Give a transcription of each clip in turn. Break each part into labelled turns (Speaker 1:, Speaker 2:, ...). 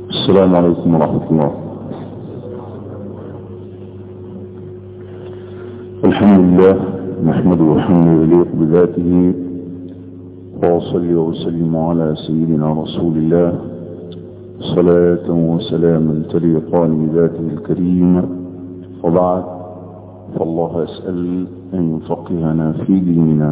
Speaker 1: السلام عليكم ورحمة الله الحمد لله نحمده حمدا يليق بذاته وأصلي وسلم على سيدنا رسول الله صلاة وسلاما تليقان بذاته الكريم وبعد فالله أسأل أن يفقهنا في ديننا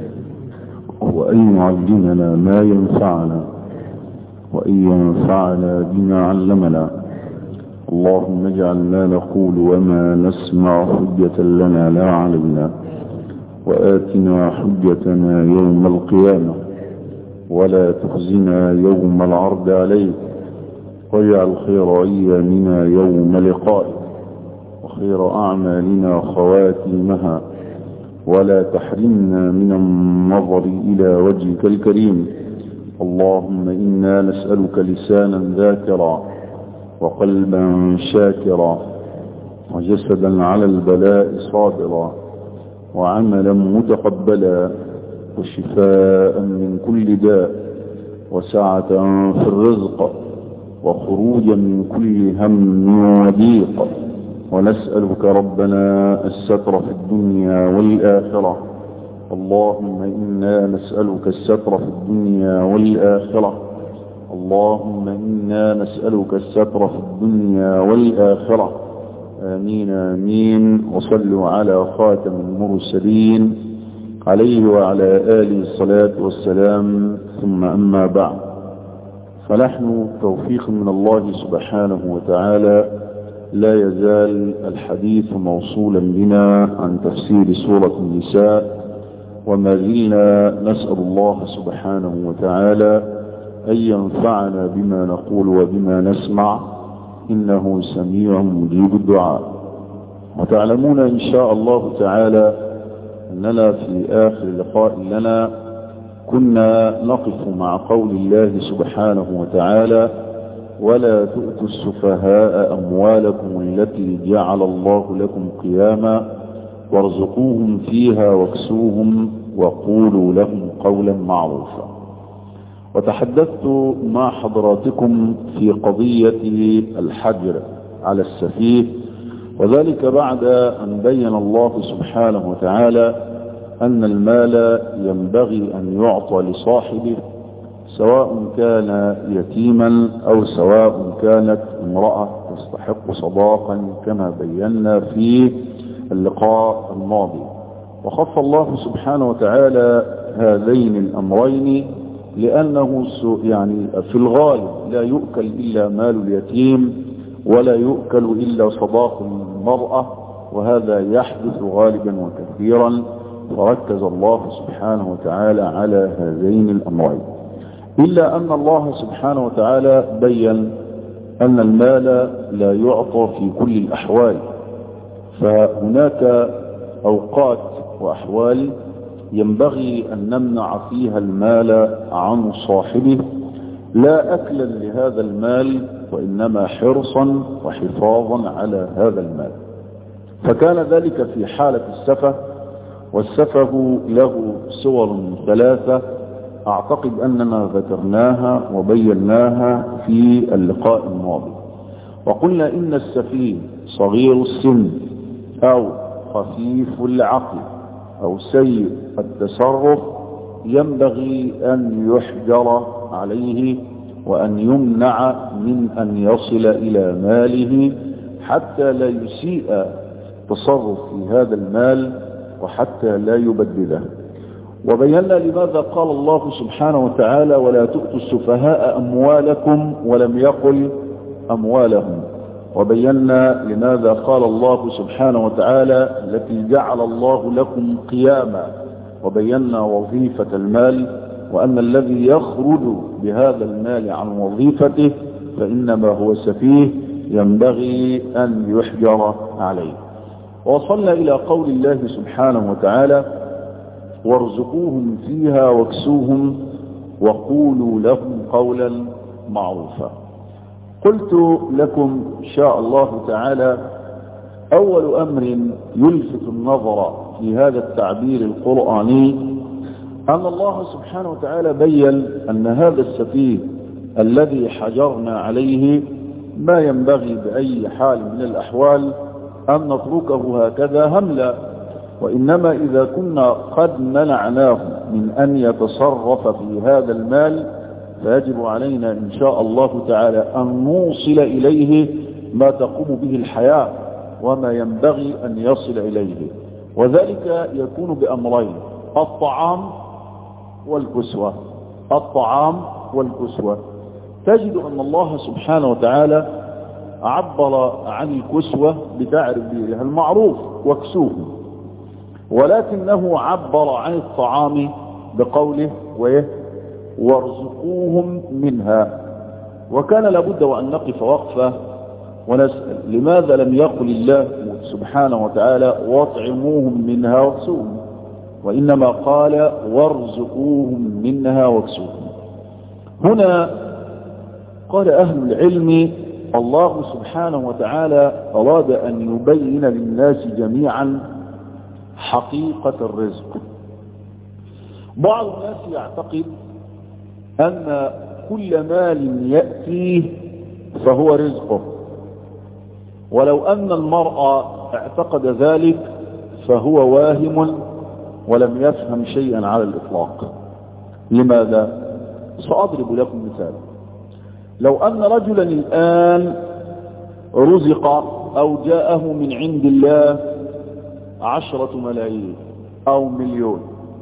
Speaker 1: وأن يعلمنا ما ينفعنا وأن ينفعنا بما علمنا اللهم اجعل ما نقول وما نسمع حجة لنا لا علينا وآتنا حجتنا يوم القيامة ولا تخزنا يوم العرض عليك واجعل خير أيامنا يوم لقائك وخير أعمالنا خواتيمها ولا تحرمنا من النظر إلى وجهك الكريم اللهم إنا نسألك لسانا ذاكرا وقلبا شاكرا وجسدا على البلاء صابرا وعملا متقبلا وشفاء من كل داء وسعة في الرزق وخروجا من كل هم وضيق ونسألك ربنا الستر في الدنيا والآخرة اللهم إنا نسألك الستر في الدنيا والآخرة اللهم إنا نسألك الستر في الدنيا والآخرة آمين آمين وصلوا على خاتم المرسلين عليه وعلى آله الصلاة والسلام ثم أما بعد فنحن توفيق من الله سبحانه وتعالى لا يزال الحديث موصولا بنا عن تفسير سورة النساء وما زلنا نسأل الله سبحانه وتعالى أن ينفعنا بما نقول وبما نسمع إنه سميع مجيب الدعاء وتعلمون إن شاء الله تعالى أننا في آخر لقاء لنا كنا نقف مع قول الله سبحانه وتعالى ولا تؤتوا السفهاء أموالكم التي جعل الله لكم قياما وارزقوهم فيها واكسوهم وقولوا لهم قولا معروفا وتحدثت مع حضراتكم في قضية الحجر على السفيه وذلك بعد أن بين الله سبحانه وتعالى أن المال ينبغي أن يعطى لصاحبه سواء كان يتيما أو سواء كانت امرأة تستحق صداقا كما بينا في اللقاء الماضي وخص الله سبحانه وتعالى هذين الأمرين لأنه يعني في الغالب لا يؤكل إلا مال اليتيم ولا يؤكل إلا صداق المرأة وهذا يحدث غالبا وكثيرا فركز الله سبحانه وتعالى على هذين الأمرين إلا أن الله سبحانه وتعالى بين أن المال لا يعطى في كل الأحوال فهناك أوقات وأحوال ينبغي أن نمنع فيها المال عن صاحبه لا أكلا لهذا المال وإنما حرصا وحفاظا على هذا المال فكان ذلك في حالة السفه والسفه له صور ثلاثة أعتقد أننا ذكرناها وبيناها في اللقاء الماضي وقلنا إن السفيه صغير السن أو خفيف العقل أو سيء التصرف ينبغي أن يحجر عليه وأن يمنع من أن يصل إلى ماله حتى لا يسيء التصرف في هذا المال وحتى لا يبدله وبينا لماذا قال الله سبحانه وتعالى ولا تؤتوا السفهاء أموالكم ولم يقل أموالهم وبينا لماذا قال الله سبحانه وتعالى التي جعل الله لكم قياما وبينا وظيفة المال وأن الذي يخرج بهذا المال عن وظيفته فإنما هو سفيه ينبغي أن يحجر عليه وصلنا إلى قول الله سبحانه وتعالى وارزقوهم فيها واكسوهم وقولوا لهم قولا معروفا قلت لكم إن شاء الله تعالى أول أمر يلفت النظر في هذا التعبير القرآني أن الله سبحانه وتعالى بين أن هذا السفيه الذي حجرنا عليه ما ينبغي بأي حال من الأحوال أن نتركه هكذا هملا وإنما إذا كنا قد منعناه من أن يتصرف في هذا المال فيجب علينا إن شاء الله تعالى أن نوصل إليه ما تقوم به الحياة وما ينبغي أن يصل إليه وذلك يكون بأمرين الطعام والكسوة الطعام والكسوة تجد أن الله سبحانه وتعالى عبر عن الكسوة بتعريفها المعروف واكسوه ولكنه عبر عن الطعام بقوله ويه وارزقوهم منها وكان لابد وأن نقف وقفة ونسأل لماذا لم يقل الله سبحانه وتعالى واطعموهم منها واكسوهم وإنما قال وارزقوهم منها واكسوهم هنا قال أهل العلم الله سبحانه وتعالى أراد أن يبين للناس جميعا حقيقة الرزق بعض الناس يعتقد أن كل مال يأتيه فهو رزقه ولو أن المرأة اعتقد ذلك فهو واهم ولم يفهم شيئا على الإطلاق لماذا؟ سأضرب لكم مثال لو أن رجلا الآن رزق أو جاءه من عند الله عشرة ملايين أو مليون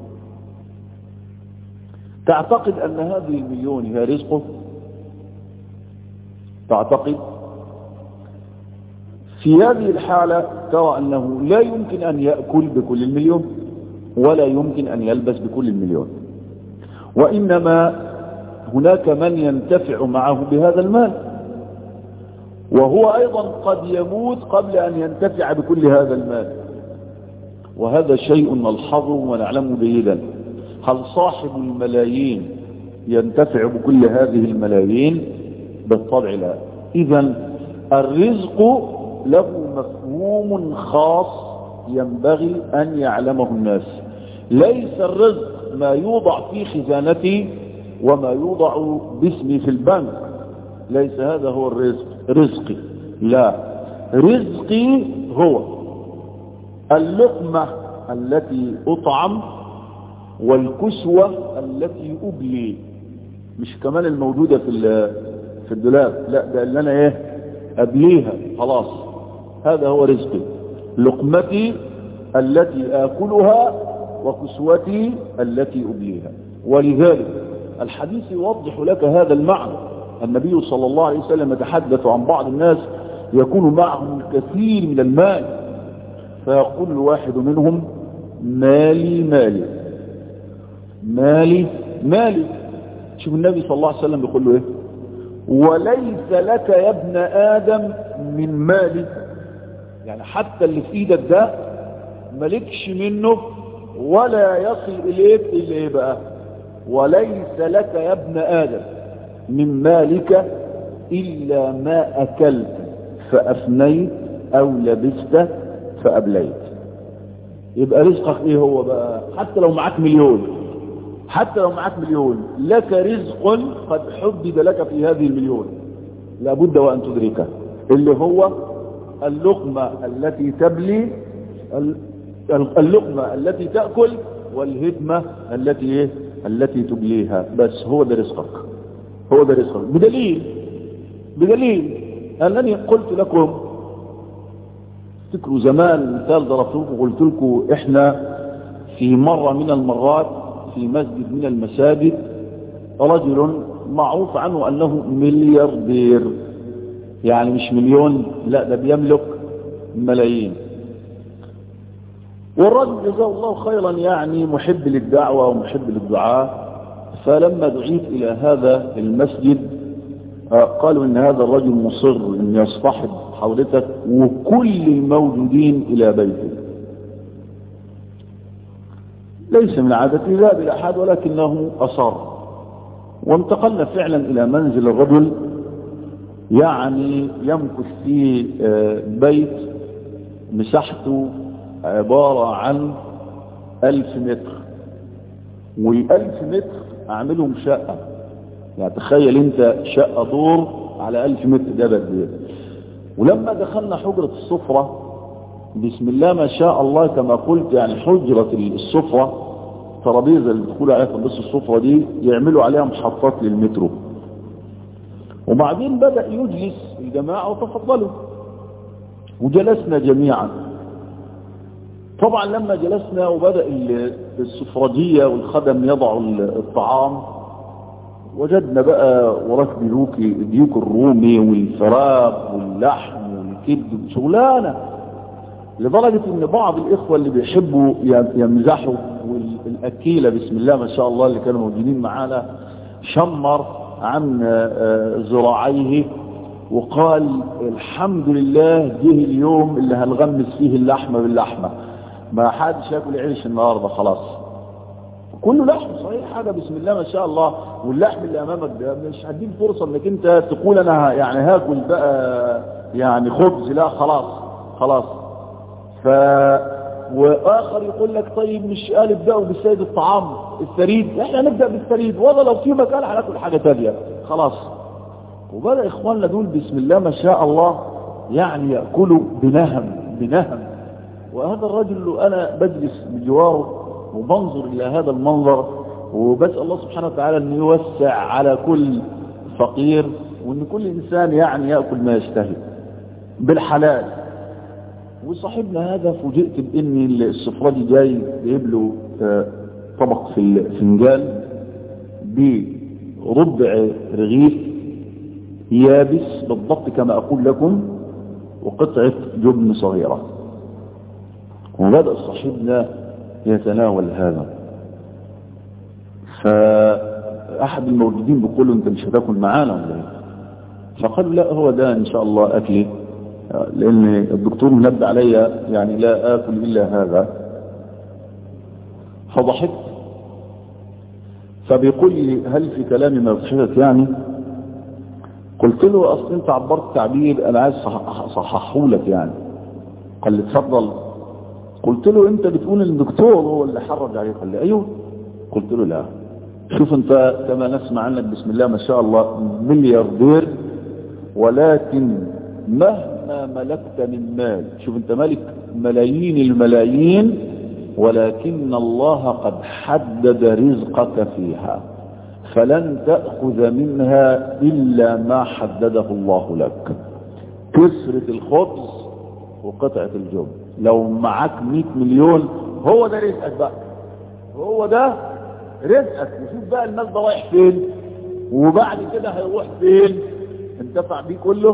Speaker 1: تعتقد أن هذه المليون هي رزقه تعتقد في هذه الحالة ترى أنه لا يمكن أن يأكل بكل المليون ولا يمكن أن يلبس بكل المليون وإنما هناك من ينتفع معه بهذا المال وهو أيضا قد يموت قبل أن ينتفع بكل هذا المال وهذا شيء نلحظه ونعلمه جيدا هل صاحب الملايين ينتفع بكل هذه الملايين بالطبع لا إذا الرزق له مفهوم خاص ينبغي أن يعلمه الناس ليس الرزق ما يوضع في خزانتي وما يوضع باسمي في البنك ليس هذا هو الرزق رزقي لا رزقي هو اللقمة التي أطعم والكسوة التي أبلي مش كمان الموجودة في في الدولاب لا ده اللي أنا إيه أبليها خلاص هذا هو رزقي لقمتي التي آكلها وكسوتي التي أبليها ولذلك الحديث يوضح لك هذا المعنى النبي صلى الله عليه وسلم يتحدث عن بعض الناس يكون معهم الكثير من المال فيقول الواحد منهم مالي مالي مالي مالي شوف النبي صلى الله عليه وسلم يقول له ايه وليس لك يا ابن آدم من مالي يعني حتى اللي في ايدك ده مالكش منه ولا يصل اليك الا ايه بقى وليس لك يا ابن آدم من مالك إلا ما أكلت فأفنيت أو لبست فأبليت يبقى رزقك ايه هو بقى حتى لو معاك مليون حتى لو معاك مليون لك رزق قد حدد لك في هذه المليون لابد وأن تدركه اللي هو اللقمة التي تبلي اللقمة التي تأكل والهدمة التي ايه التي تبليها بس هو ده رزقك هو ده رزقك بدليل بدليل أنني قلت لكم تذكروا زمان مثال ضربت لكم قلت لكم احنا في مرة من المرات في مسجد من المساجد رجل معروف عنه أنه ملياردير يعني مش مليون لا ده بيملك ملايين والرجل جزاه الله خيرا يعني محب للدعوة ومحب للدعاء فلما دعيت إلى هذا المسجد قالوا إن هذا الرجل مصر أن يصطحب حضرتك وكل الموجودين إلى بيته ليس من عادته لا بالأحد ولكنه أصر وانتقلنا فعلا إلى منزل الرجل يعني يمكث في بيت مساحته عبارة عن ألف متر والألف متر أعملهم شقة يعني تخيل انت شقة دور على ألف متر ده قد ولما دخلنا حجرة السفرة بسم الله ما شاء الله كما قلت يعني حجرة السفرة ترابيزة اللي بتقول عليها ترابيزة السفرة دي يعملوا عليها محطات للمترو وبعدين بدأ يجلس الجماعة وتفضلوا وجلسنا جميعا طبعا لما جلسنا وبدأ السفرجية والخدم يضعوا الطعام وجدنا بقى وراك ديوك ديوك الرومي والفراخ واللحم والكبد شغلانة لدرجة ان بعض الاخوة اللي بيحبوا يمزحوا والاكيلة بسم الله ما شاء الله اللي كانوا موجودين معانا شمر عن ذراعيه وقال الحمد لله جه اليوم اللي هنغمس فيه اللحمة باللحمة ما حدش ياكل عيش النهاردة خلاص كله لحم صحيح حاجة بسم الله ما شاء الله واللحم اللي امامك ده مش هديك فرصة انك انت تقول انا يعني هاكل بقى يعني خبز لا خلاص خلاص ف واخر يقول لك طيب مش قال ابداوا بالسيد الطعام الثريد احنا نبدا بالثريد والله لو في مكان هناكل حاجه ثانيه خلاص وبدا اخواننا دول بسم الله ما شاء الله يعني ياكلوا بنهم بنهم وهذا الرجل اللي انا بجلس بجواره وبنظر الى هذا المنظر وبسال الله سبحانه وتعالى ان يوسع على كل فقير وان كل انسان يعني ياكل ما يشتهي بالحلال وصاحبنا هذا فوجئت بان السفرة دي جاي جايب له طبق في الفنجان بربع رغيف يابس بالضبط كما اقول لكم وقطعة جبن صغيرة وبدأ صاحبنا يتناول هذا فأحد الموجودين بيقول له انت مش هتاكل معانا ولا ايه فقال لا هو ده ان شاء الله اكلي لان الدكتور منبه عليا يعني لا اكل الا هذا فضحكت فبيقول لي هل في كلامي ما يضحكك يعني قلت له اصل انت عبرت تعبير انا عايز صححه لك يعني قال لي اتفضل قلت له انت بتقول الدكتور هو اللي حرج عليه قال لي ايوه قلت له لا شوف انت كما نسمع عنك بسم الله ما شاء الله ملياردير ولكن مهما ملكت من مال شوف انت ملك ملايين الملايين ولكن الله قد حدد رزقك فيها فلن تأخذ منها إلا ما حدده الله لك كسرة الخبز وقطعة الجبن لو معاك 100 مليون هو ده رزقك بقى هو ده رزقك وشوف بقى الناس ده رايح فين وبعد كده هيروح فين انتفع بيه كله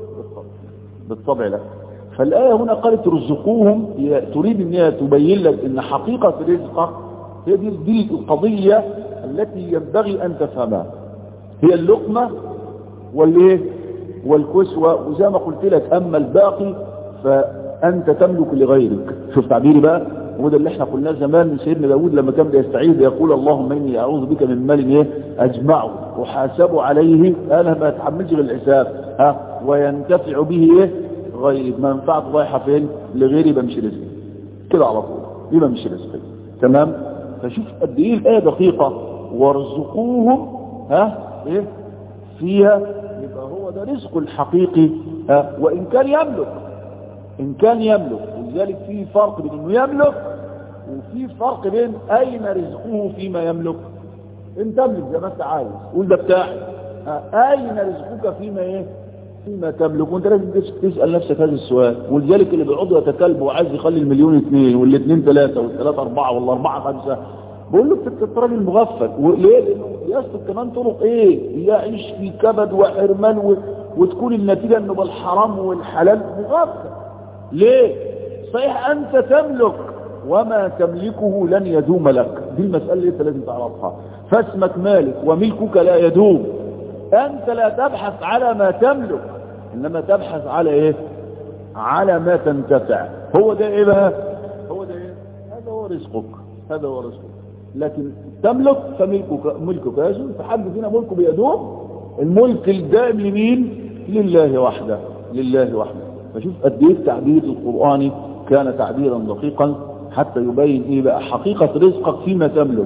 Speaker 1: بالطبع لا فالآية هنا قالت رزقوهم تريد ان هي تبين لك ان حقيقة رزقك هي دي, دي القضية التي ينبغي ان تفهمها هي اللقمة والايه والكسوة وزي ما قلت لك اما الباقي فانت تملك لغيرك شوف تعبيري بقى وده اللي احنا قلناه زمان سيدنا داود لما كان بيستعيذ يقول اللهم اني اعوذ بك من مال ايه اجمعه وحاسبه عليه انا ما اتحملش بالحساب ها وينتفع به ايه غيري منفعته رايحه فين لغيري بمشي رزقي كده على طول يبقى مش رزقي تمام فشوف قد ايه الايه دقيقه وارزقوهم ها ايه فيها يبقى هو ده رزقه الحقيقي ها وان كان يملك ان كان يملك ولذلك في فرق بين انه يملك وفي فرق بين اين رزقه فيما يملك انت تملك زي ما انت عايز قول ده بتاعي اين رزقك فيما ايه فيما تملك وانت لازم تسأل نفسك هذا السؤال ولذلك اللي بيقعدوا يتكلموا وعايز يخلي المليون اثنين والاثنين ثلاثة والثلاثة اربعة ولا اربعة خمسة بقول له انت راجل مغفل وليه لانه يسلك كمان طرق ايه يعيش في كبد وحرمان و... وتكون النتيجة انه بالحرام والحلال مغفل ليه صحيح انت تملك وما تملكه لن يدوم لك دي المسألة اللي انت لازم تعرفها فاسمك مالك وملكك لا يدوم انت لا تبحث على ما تملك انما تبحث على ايه على ما تنتفع هو ده ايه بقى هو ده ايه هذا هو رزقك هذا هو رزقك لكن تملك فملكك ملكك يزول فحد فينا ملكه بيدوم الملك الدائم لمين لله وحده لله وحده فشوف قد ايه التعبير القرآني كان تعبيرا دقيقا حتى يبين ايه بقى حقيقة رزقك فيما تملك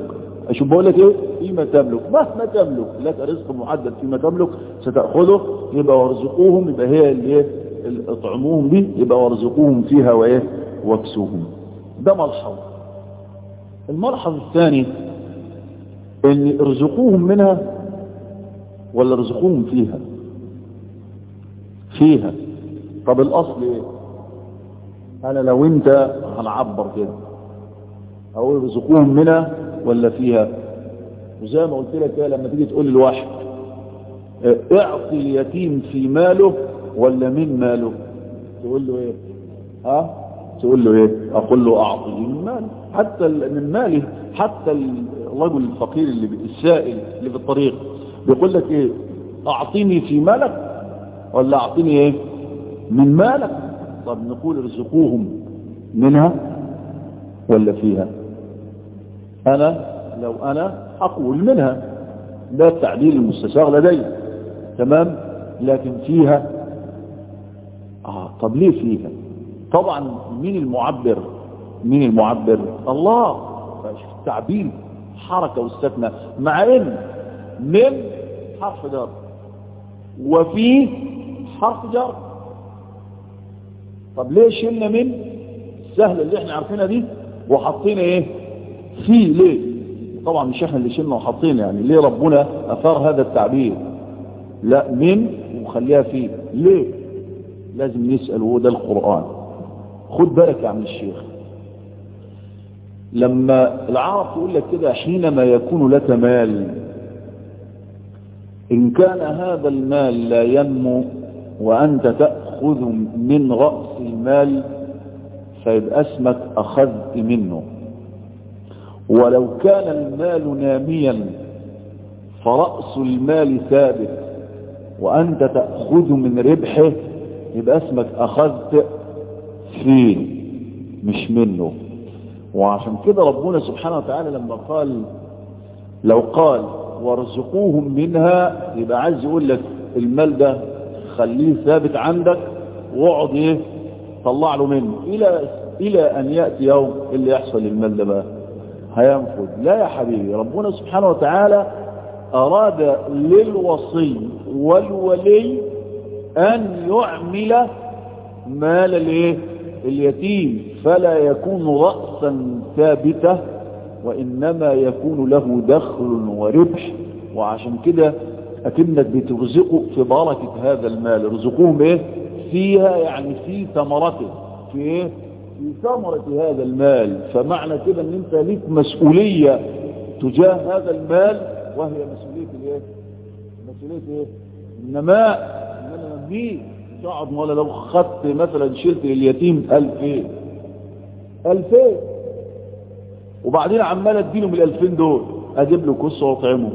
Speaker 1: اشوف بقول لك ايه فيما تملك مهما تملك لك رزق محدد فيما تملك ستأخذه يبقى وارزقوهم يبقى هي اللي ايه اللي اطعموهم دي يبقى وارزقوهم فيها وايه واكسوهم ده ملحظ الملحظ الثاني ان ارزقوهم منها ولا ارزقوهم فيها فيها طب الاصل ايه انا لو انت هنعبر كده اقول ارزقوهم منها ولا فيها وزي ما قلت لك كده لما تيجي تقول للواحد اه، اعطي اليتيم في ماله ولا من ماله تقول له ايه ها تقول له ايه اقول له اعطي من ماله حتى ال- من ماله حتى الرجل الفقير اللي بي- السائل اللي في الطريق بيقول لك ايه اعطيني في مالك ولا اعطيني ايه من مالك طب نقول ارزقوهم منها ولا فيها انا لو انا اقول منها ده التعديل المستساغ لدي تمام لكن فيها اه طب ليه فيها طبعا مين المعبر مين المعبر الله فشوف التعبير حركة والسكنة مع ان من حرف جر وفي حرف جر طب ليه شلنا من السهلة اللي احنا عارفينها دي وحطينا ايه في ليه طبعا مش احنا اللي شلنا وحطينا يعني ليه ربنا اثار هذا التعبير لا من وخليها فيه ليه لازم نسأل وهو ده القرآن خد بالك يا عم الشيخ لما العرب تقول لك كده حينما يكون لك مال إن كان هذا المال لا ينمو وأنت تأخذ من رأس المال فيبقى اسمك أخذت منه ولو كان المال ناميا فرأس المال ثابت وأنت تأخذ من ربحه يبقى اسمك أخذت فيه مش منه وعشان كده ربنا سبحانه وتعالى لما قال لو قال وارزقوهم منها يبقى عايز يقول لك المال ده خليه ثابت عندك واقعد ايه طلع له منه الى الى ان ياتي يوم اللي يحصل للمال ده بقى هينفذ لا يا حبيبي ربنا سبحانه وتعالى اراد للوصي والولي ان يعمل مال الايه اليتيم فلا يكون رأسا ثابتة وإنما يكون له دخل وربح وعشان كده أكنك بترزقه في بركة هذا المال ارزقوهم ايه فيها يعني في ثمرته في ايه في ثمرة هذا المال فمعنى كده ان انت ليك مسؤولية تجاه هذا المال وهي مسؤولية الايه مسؤولية ايه النماء ان انا نميه تقعد ولا لو خدت مثلا شلت اليتيم ألفين ألفين وبعدين عمال اديله من الألفين دول اجيب له كسه واطعمه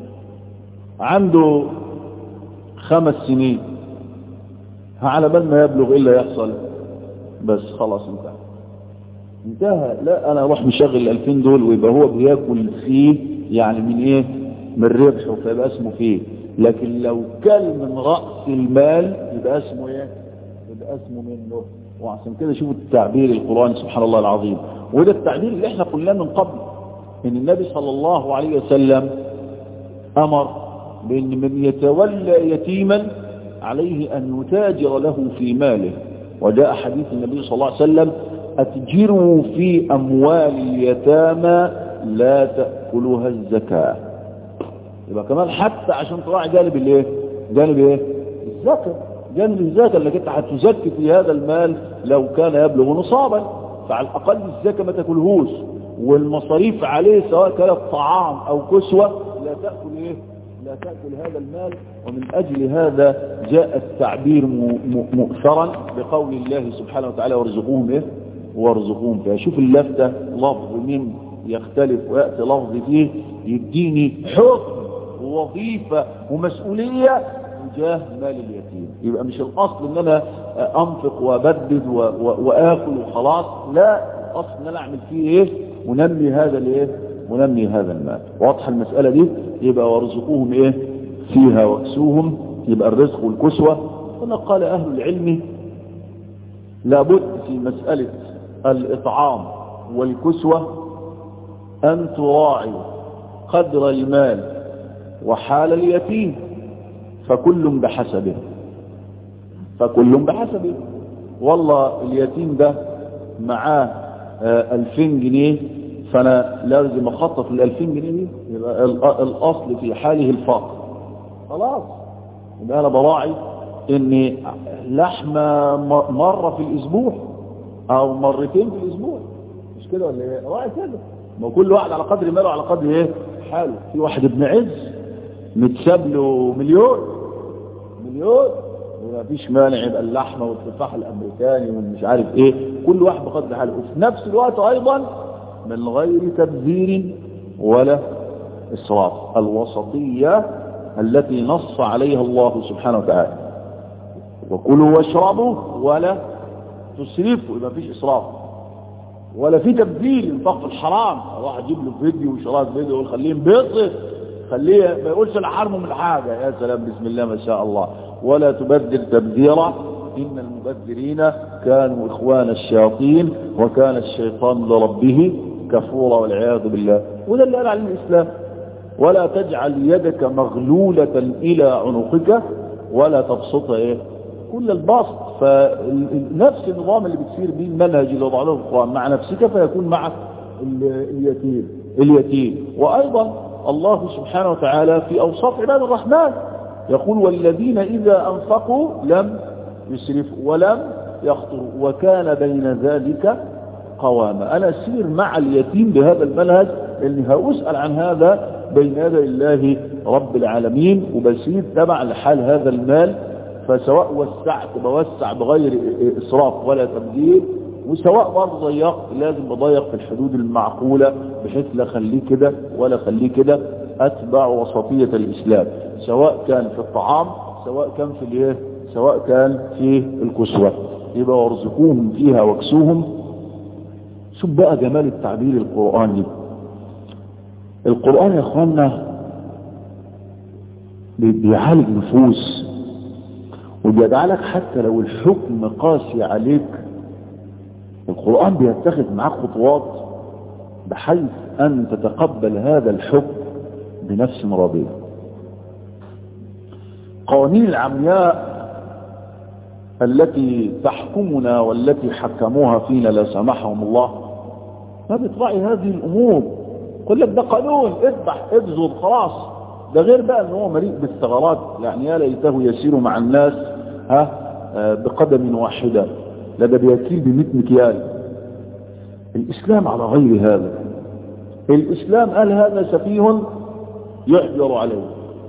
Speaker 1: عنده خمس سنين على بال ما يبلغ ايه اللي يحصل بس خلاص انتهى انتهى لا انا اروح مشغل الألفين دول ويبقى هو بياكل فيه يعني من ايه من ربحه فيبقى اسمه فيه لكن لو كل من رأس المال يبقى اسمه ايه يبقى اسمه منه وعشان كده شوفوا التعبير القرآن سبحان الله العظيم وده التعبير اللي احنا قلناه من قبل ان النبي صلى الله عليه وسلم امر بان من يتولى يتيما عليه ان يتاجر له في ماله وجاء حديث النبي صلى الله عليه وسلم اتجروا في اموال اليتامى لا تأكلها الزكاه يبقى كمان حتى عشان تراعي جانب الايه جانب ايه الزكاه جانب الزكاه اللي انت هتزكي في هذا المال لو كان يبلغ نصابا فعلى الاقل الزكاه ما تاكلهوش والمصاريف عليه سواء كانت طعام او كسوه لا تاكل ايه لا تاكل هذا المال ومن اجل هذا جاء التعبير مؤثرا بقول الله سبحانه وتعالى وارزقوهم ايه وارزقوهم فيها شوف اللفته لفظ من يختلف وياتي لفظ فيه يديني حكم ووظيفة ومسؤولية تجاه مال اليتيم يبقى مش الأصل ان انا انفق وابدد واكل وخلاص لا الأصل ان انا اعمل فيه ايه ونمي هذا الايه ونمي هذا المال واضحة المسألة دي يبقى وارزقوهم ايه فيها واكسوهم يبقى الرزق والكسوة هنا قال اهل العلم لابد في مسألة الاطعام والكسوة ان تراعي قدر المال وحال اليتيم فكل بحسبه فكل بحسبه والله اليتيم ده معاه ألفين جنيه فأنا لازم أخطط الألفين جنيه دي يبقى الأصل في حاله الفقر خلاص يبقى أنا براعي إن لحمة مرة في الأسبوع أو مرتين في الأسبوع مش كده ولا إيه؟ راعي كده ما كل واحد على قدر ماله على قدر إيه حاله في واحد ابن عز متساب له مليون مليون وما فيش مانع يبقى اللحمه والتفاح الامريكاني ومش عارف ايه كل واحد بقدر حاله وفي نفس الوقت ايضا من غير تبذير ولا اسراف الوسطيه التي نص عليها الله سبحانه وتعالى وكلوا واشربوا ولا تسرفوا يبقى فيش اسراف ولا في تبذير انفاق الحرام واحد يجيب له فيديو وشرايط فيديو ويقول خليه ينبسط خليه ما يقولش انا حرمه من حاجه يا سلام بسم الله ما شاء الله ولا تبذر تبذيرا ان المبذرين كانوا اخوان الشياطين وكان الشيطان لربه كفورا والعياذ بالله وده اللي قال عليه الاسلام ولا تجعل يدك مغلولة الى عنقك ولا تبسطها ايه كل البسط فنفس النظام اللي بتصير به المنهج اللي وضعه القرآن مع نفسك فيكون مع اليتيم اليتيم وايضا الله سبحانه وتعالى في اوصاف عباد الرحمن يقول والذين اذا انفقوا لم يسرفوا ولم يخطروا وكان بين ذلك قواما انا اسير مع اليتيم بهذا المنهج اللي هاسال عن هذا بين يدي الله رب العالمين وبسير تبع لحال هذا المال فسواء وسعت بوسع بغير اسراف ولا تبذير وسواء برضه ضيقت لازم بضيق في الحدود المعقولة بحيث لا خليه كده ولا خليه كده اتبع وسطية الاسلام سواء كان في الطعام سواء كان في الايه سواء كان في الكسوة يبقى وارزقوهم فيها واكسوهم شوف بقى جمال التعبير القرآني القرآن يا اخوانا بيعالج نفوس وبيجعلك حتى لو الحكم قاسي عليك القرآن بيتخذ معاك خطوات بحيث أن تتقبل هذا الحكم بنفس راضية قوانين العمياء التي تحكمنا والتي حكموها فينا لا سمحهم الله ما بتراعي هذه الأمور يقول لك ده قانون اذبح ابذل خلاص ده غير بقى ان هو مليء بالثغرات يعني يا ليته يسير مع الناس ها بقدم واحدة لا ده بيكيل ب مكيال الإسلام على غير هذا الإسلام قال هذا سفيه يحجر عليه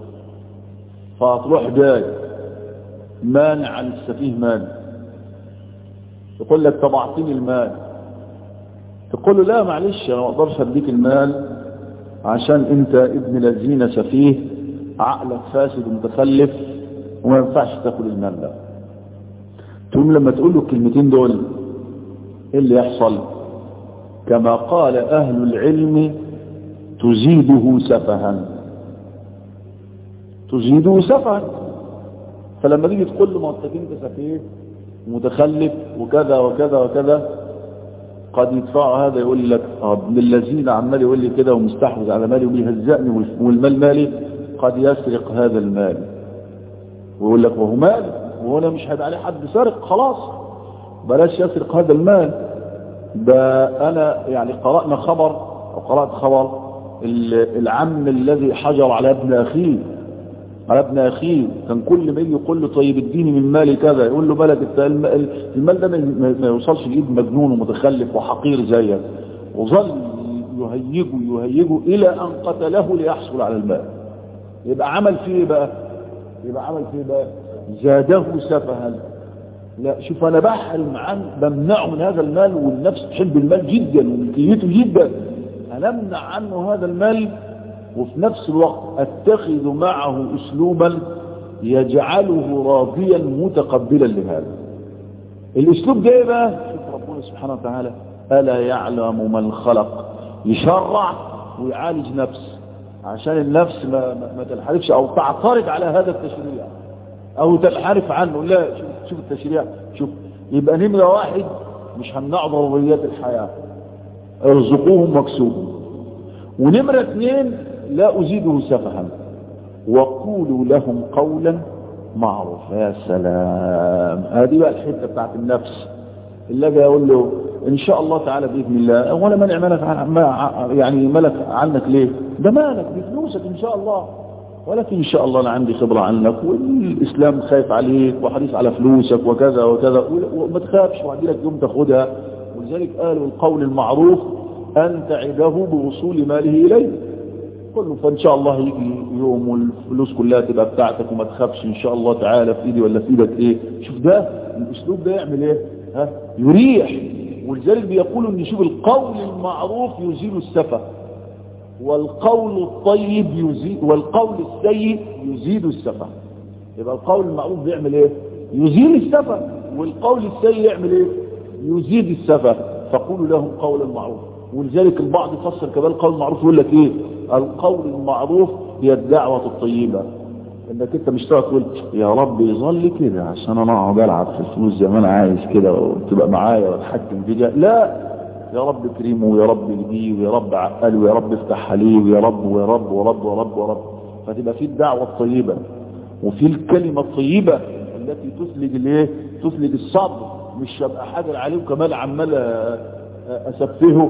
Speaker 1: فأطلع جاي مانع عن السفيه مانع يقول لك طبعتني المال تقول له لا معلش انا ما اقدرش اديك المال عشان انت ابن الذين سفيه عقلك فاسد ومتخلف وما ينفعش تاكل المال ده تقوم لما تقول له الكلمتين دول ايه اللي يحصل كما قال اهل العلم تزيده سفها تزيده سفها فلما تيجي تقول له ما انت انت سفيه متخلف وكذا وكذا وكذا قد يدفع هذا يقول لك ابن الذين عمال يقول لي كده ومستحوذ على مالي وبيهزقني والمال مالي قد يسرق هذا المال ويقول لك وهو مال وهنا مش هيبقى عليه حد سرق خلاص بلاش يسرق هذا المال ده انا يعني قرأنا خبر او قرأت خبر العم الذي حجر على ابن اخيه على ابن اخيه كان كل ما يجي يقول له طيب اديني من مالي كذا يقول له بلد المال ده ما يوصلش لايد مجنون ومتخلف وحقير زيك وظل يهيجه يهيجه الى ان قتله ليحصل على المال يبقى عمل فيه بقى يبقى عمل فيه بقى زاده سفها لا شوف انا بحرم عن بمنعه من هذا المال والنفس تحب المال جدا وملكيته جدا انا امنع عنه هذا المال وفي نفس الوقت اتخذ معه اسلوبا يجعله راضيا متقبلا لهذا الاسلوب ده ايه بقى شوف ربنا سبحانه وتعالى الا يعلم من خلق يشرع ويعالج نفس عشان النفس ما, ما, ما تنحرفش او تعترض على هذا التشريع او تنحرف عنه لا شوف, شوف التشريع شوف يبقى نمرة واحد مش هنمنع ضروريات الحياة ارزقوهم واكسوهم ونمرة اثنين لا أزيده سفها وقولوا لهم قولا معروفا يا سلام هذه بقى الحتة بتاعت النفس الذي يقول له ان شاء الله تعالى باذن الله وانا مانع مالك ما يعني ملك عنك ليه ده مالك بفلوسك ان شاء الله ولكن ان شاء الله انا عندي خبرة عنك والاسلام خايف عليك وحريص على فلوسك وكذا وكذا وما تخافش وعندي لك يوم تاخدها ولذلك قالوا القول المعروف ان تعده بوصول ماله اليه كله فان شاء الله يجي يوم والفلوس كلها تبقى بتاعتك وما تخافش ان شاء الله تعالى في ايدي ولا في ايدك ايه شوف ده الاسلوب ده يعمل ايه ها يريح ولذلك بيقولوا ان شوف القول المعروف يزيل السفه والقول الطيب يزيد والقول السيء يزيد السفه يبقى القول المعروف بيعمل ايه يزيل السفه والقول السيء يعمل ايه يزيد السفه فقولوا لهم قولا معروف ولذلك البعض يفسر كمان القول المعروف يقول لك ايه القول المعروف هي الدعوة الطيبة انك انت مش تقول يا رب يظل كده عشان انا اقعد العب في الفلوس زي ما انا عايز كده وتبقى معايا واتحكم فيها لا يا رب كريمه ويا رب اهديه ويا رب عقله ويا رب افتح عليه ويا رب ويا رب ورب ورب ورب فتبقى في الدعوة الطيبة وفي الكلمة الطيبة التي تثلج الايه تثلج الصبر مش هبقى حاجر عليه وكمان عمال اسفهه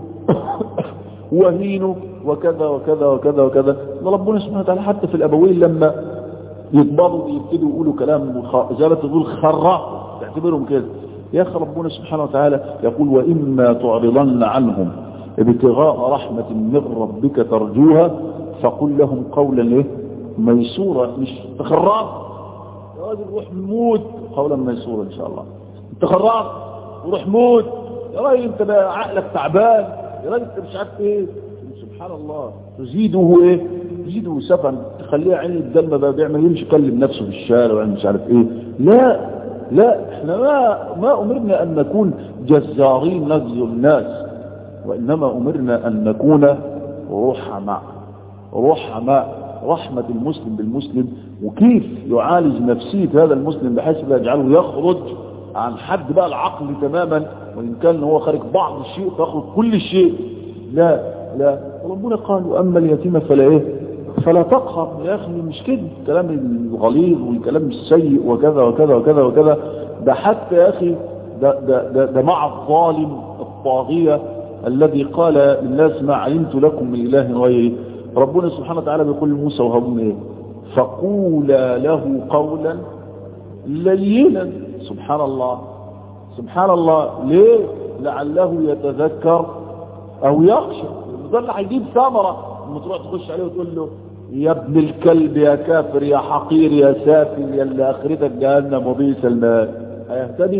Speaker 1: وهينه وكذا وكذا وكذا وكذا ربنا سبحانه وتعالى حتى في الابوين لما يكبروا يبتدوا يقولوا كلام زي ما تقول خراء تعتبرهم كده يا اخي ربنا سبحانه وتعالى يقول واما تعرضن عنهم ابتغاء رحمة من ربك ترجوها فقل لهم قولا ايه ميسورا مش تخراب يا راجل روح موت قولا ميسورا ان شاء الله انت خراب وروح موت يا راجل انت بقى عقلك تعبان يا راجل انت مش عارف ايه سبحان الله تزيده ايه تزيده سفا تخليه عين الدم بقى بيعمل يمشي يكلم نفسه في الشارع ويعمل مش عارف ايه لا لا احنا ما ما امرنا ان نكون جزارين نجزي الناس وانما امرنا ان نكون رحماء رحماء رحمة المسلم بالمسلم وكيف يعالج نفسية هذا المسلم بحيث لا يجعله يخرج عن حد بقى العقل تماما وإن كان هو خارج بعض الشيء فيخرج كل الشيء لا لا ربنا قال وأما اليتيم فلا إيه فلا تقهر يا أخي مش كده كلام الغليظ والكلام السيء وكذا وكذا وكذا وكذا ده حتى يا أخي ده, ده, ده, ده مع الظالم الطاغية الذي قال للناس ما علمت لكم من إله غيري ربنا سبحانه وتعالى بيقول لموسى وهارون ايه فقولا له قولا لينا سبحان الله سبحان الله ليه لعله يتذكر او يخشى ده اللي هيجيب ثمره لما تروح تخش عليه وتقول له يا ابن الكلب يا كافر يا حقير يا سافل يا اللي اخرتك جهنم وبئس المال هيهتدي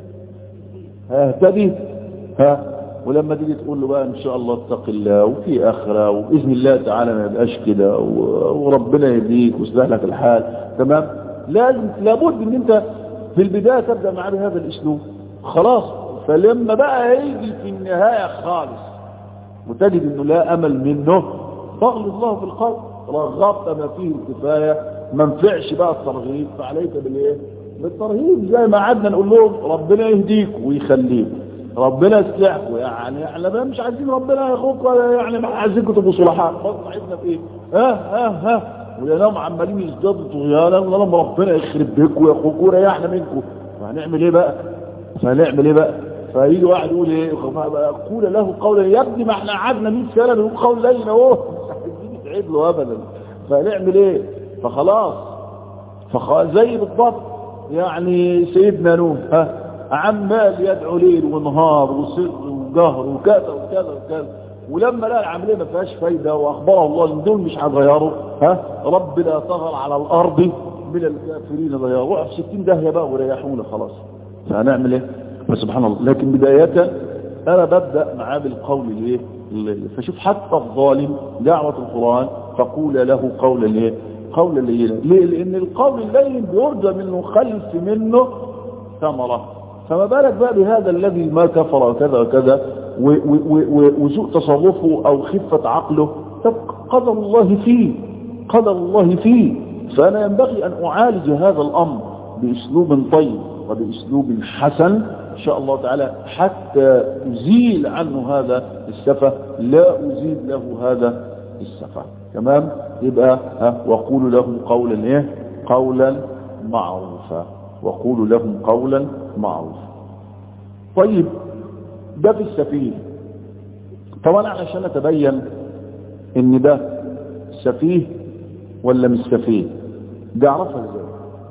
Speaker 1: هيهتدي ها ولما تيجي تقول له بقى ان شاء الله اتق الله وفي اخره وباذن الله تعالى ما يبقاش كده وربنا يهديك ويصلح لك الحال تمام لازم لابد ان انت في البدايه تبدا معاه بهذا الاسلوب خلاص فلما بقى يجي في النهايه خالص وتجد انه لا امل منه فاغلظ الله في القلب رغبت ما فيه الكفايه ما نفعش بقى الترغيب فعليك بالايه بالترهيب زي ما قعدنا نقول لهم ربنا يهديك ويخليك ربنا يصلحكم يعني احنا مش عايزين ربنا ياخوك ولا يعني ما عايزينكم تبقوا صلحاء بس عايزنا في ايه ها ها ها ولانهم عمالين يزدادوا طغيانا ولهم ربنا يخرب بيكم وياخوكم وريحنا منكم فهنعمل ايه بقى فهنعمل ايه بقى فيجي واحد يقول ايه قول له قولا يا ابني ما احنا قعدنا 100 سنه بنقول قول لين اهو مش عايزين نتعب له ابدا فهنعمل ايه فخلاص فخلاص زي بالضبط يعني سيدنا نوح ها عمال يدعو ليل ونهار وسر وجهر وكذا وكذا وكذا ولما لقى العمليه ما فيهاش فايده واخبره الله ان دول مش هيغيروا ها رب لا تغر على الارض من الكافرين ضياء وقع في 60 داهيه بقى وريحونا خلاص فهنعمل ايه فسبحان الله لكن بدايه انا ببدا معاه بالقول الايه فشوف حتى الظالم دعوه القران فقول له قولا ايه قولا لينا ليه لان القول اللين بيرجى منه خلف منه ثمره فما بالك بقى بهذا الذي ما كفر وكذا وكذا وسوء تصرفه او خفة عقله قدر الله فيه قدر الله فيه فانا ينبغي ان اعالج هذا الامر باسلوب طيب وباسلوب حسن ان شاء الله تعالى حتى ازيل عنه هذا السفة لا ازيد له هذا السفه تمام يبقى ها وقولوا لهم قولا ايه قولا معروفا وقولوا لهم قولا معروفا طيب ده في السفيه طبعا علشان اتبين ان ده سفيه ولا مش سفيه ده اعرفها ازاي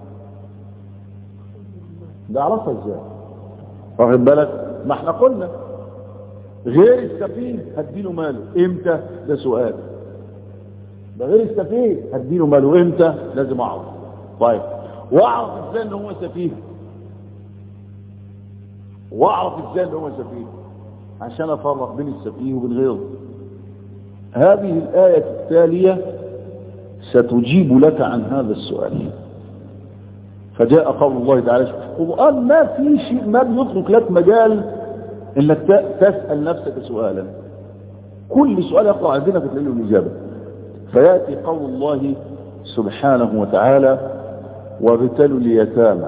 Speaker 1: ده اعرفها ازاي واخد بالك ما احنا قلنا غير السفيه هديله ماله امتى ده سؤال ده غير السفيه هديله ماله امتى لازم اعرف طيب واعرف ازاي ان هو سفيه واعرف ازاي ان هو سفيه عشان افرق بين السفيه وبين غيره هذه الآية التالية ستجيب لك عن هذا السؤال فجاء قول الله تعالى في القرآن ما في شيء ما بيترك لك مجال انك تسأل نفسك سؤالا كل سؤال يقرأ عندنا فتلاقي له الإجابة فيأتي قول الله سبحانه وتعالى وابتلوا اليتامى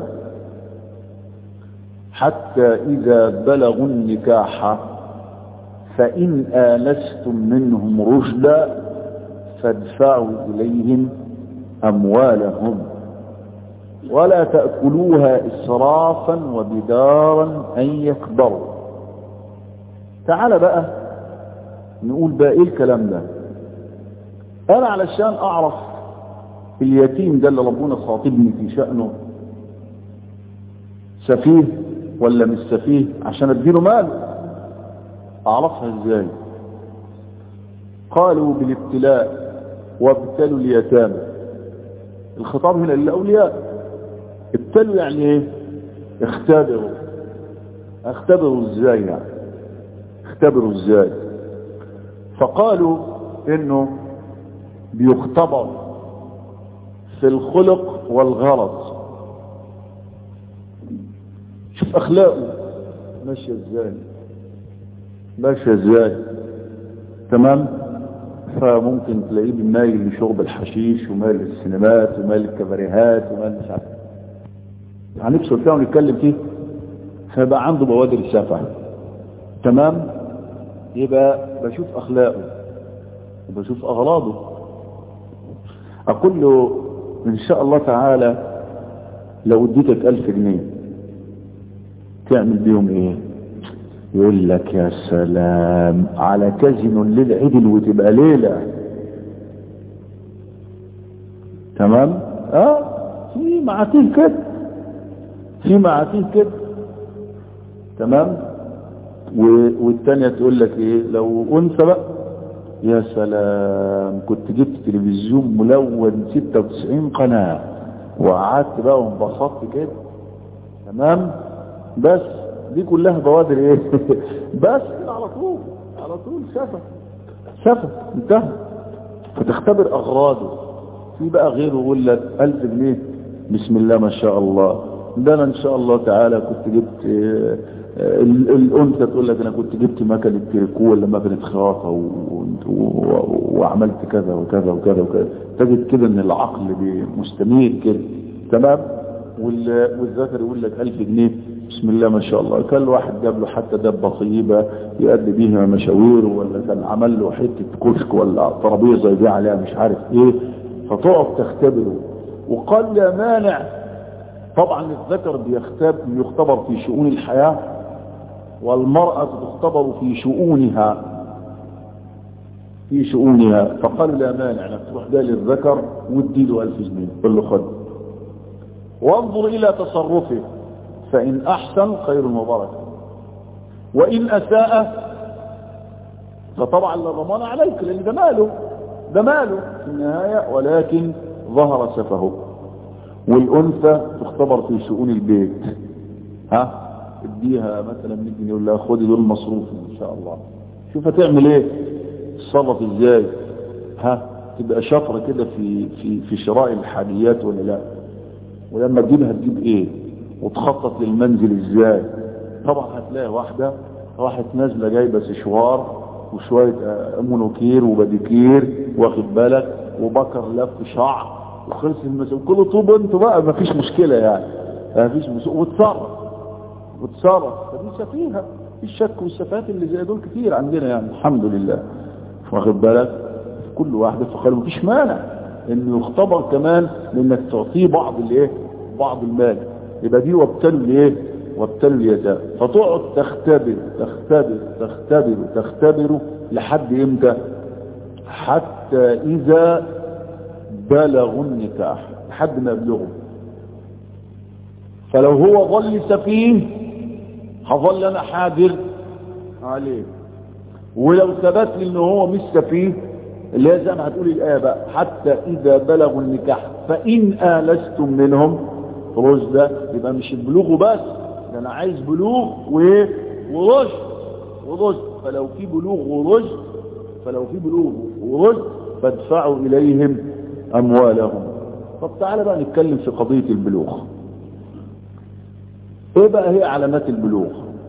Speaker 1: حتى إذا بلغوا النكاح فإن آنستم منهم رشدا فادفعوا إليهم أموالهم ولا تأكلوها إسرافا وبدارا أن يكبروا تعال بقى نقول بقى إيه الكلام ده أنا علشان أعرف اليتيم ده اللي ربنا خاطبني في شأنه سفيه ولا مش سفيه عشان اديله مال اعرفها ازاي قالوا بالابتلاء وابتلوا اليتامى الخطاب هنا للاولياء ابتلوا يعني ايه اختبروا اختبروا ازاي يعني اختبروا ازاي فقالوا انه بيختبر في الخلق والغرض شوف اخلاقه ماشيه ازاي ماشيه ازاي تمام فممكن تلاقيه مايل لشرب الحشيش ومايل للسينمات ومايل للكباريهات ومايل مش عارف هنكسر فيها ونتكلم فيه فيبقى عنده بوادر السفه تمام يبقى بشوف اخلاقه وبشوف اغراضه اقول له ان شاء الله تعالى لو اديتك الف جنيه تعمل بيهم ايه يقول لك يا سلام على كازينو الليل عدل وتبقى ليلة تمام اه في معاتيه كده في معاتيه كده تمام والتانية تقول لك ايه لو انثى بقى يا سلام كنت جبت تلفزيون ملون 96 قناة وقعدت بقى وانبسطت كده تمام بس دي كلها بوادر ايه بس كده على طول على طول سفة سفة انتهى فتختبر اغراضه في بقى غيره يقول لك الف جنيه بسم الله ما شاء الله ده انا ان شاء الله تعالى كنت جبت اه الانثى تقول لك انا كنت جبت مكنه تريكو ولا مكنه خراطه و... و... وعملت كذا وكذا وكذا وكذا تجد كده ان العقل مستمير كده تمام وال... والذكر يقول لك 1000 جنيه بسم الله ما شاء الله كان واحد جاب له حتى دبه طيبه يؤدي بيها مشاوير ولا كان عمل له حته كشك ولا ترابيزه يبيع عليها مش عارف ايه فتقعد تختبره وقال لا مانع طبعا الذكر بيختبر يختبر في شؤون الحياه والمرأة تختبر في شؤونها في شؤونها فقال لا مانع انك تروح ده للذكر وادي له ألف جنيه قل له خد وانظر إلى تصرفه فإن أحسن خير وبركة وإن أساء فطبعا لا ضمان عليك لأن ده ماله ده ماله في النهاية ولكن ظهر سفهه والأنثى تختبر في شؤون البيت ها اديها مثلا 100 جنيه يقول لها خدي دول مصروف ان شاء الله شوف هتعمل ايه تصرف ازاي ها تبقى شاطره كده في في في شراء الحاجيات ولا لا ولما تجيبها تجيب ايه وتخطط للمنزل ازاي طبعا هتلاقي واحده راحت نازله جايبه سشوار وشويه مونوكير وباديكير واخد بالك وبكر لف شعر وخلص المسؤول كله طوب انتوا بقى مفيش مشكله يعني مفيش مشكله وتصرف وتصرف فدي سفيهة الشك والسفاهات اللي زي دول كتير عندنا يعني الحمد لله واخد بالك كل واحدة فقالوا مفيش مانع انه يختبر كمان لانك تعطيه بعض الايه بعض المال يبقى دي وابتلوا الايه وابتلوا اليتامى فتقعد تختبر تختبر تختبر تختبر لحد امتى حتى اذا بلغوا النكاح لحد ما يبلغوا فلو هو ظل سفيه هظل انا حاضر عليه ولو ثبت لي ان هو مش سفيه اللي هي زي ما هتقول الايه بقى حتى اذا بلغوا النكاح فان انستم منهم رشدا يبقى مش البلوغ بس ده انا عايز بلوغ وايه ورشد ورشد فلو في بلوغ ورشد فلو في بلوغ ورشد فادفعوا اليهم اموالهم طب تعالى بقى نتكلم في قضيه البلوغ ايه بقى هي علامات البلوغ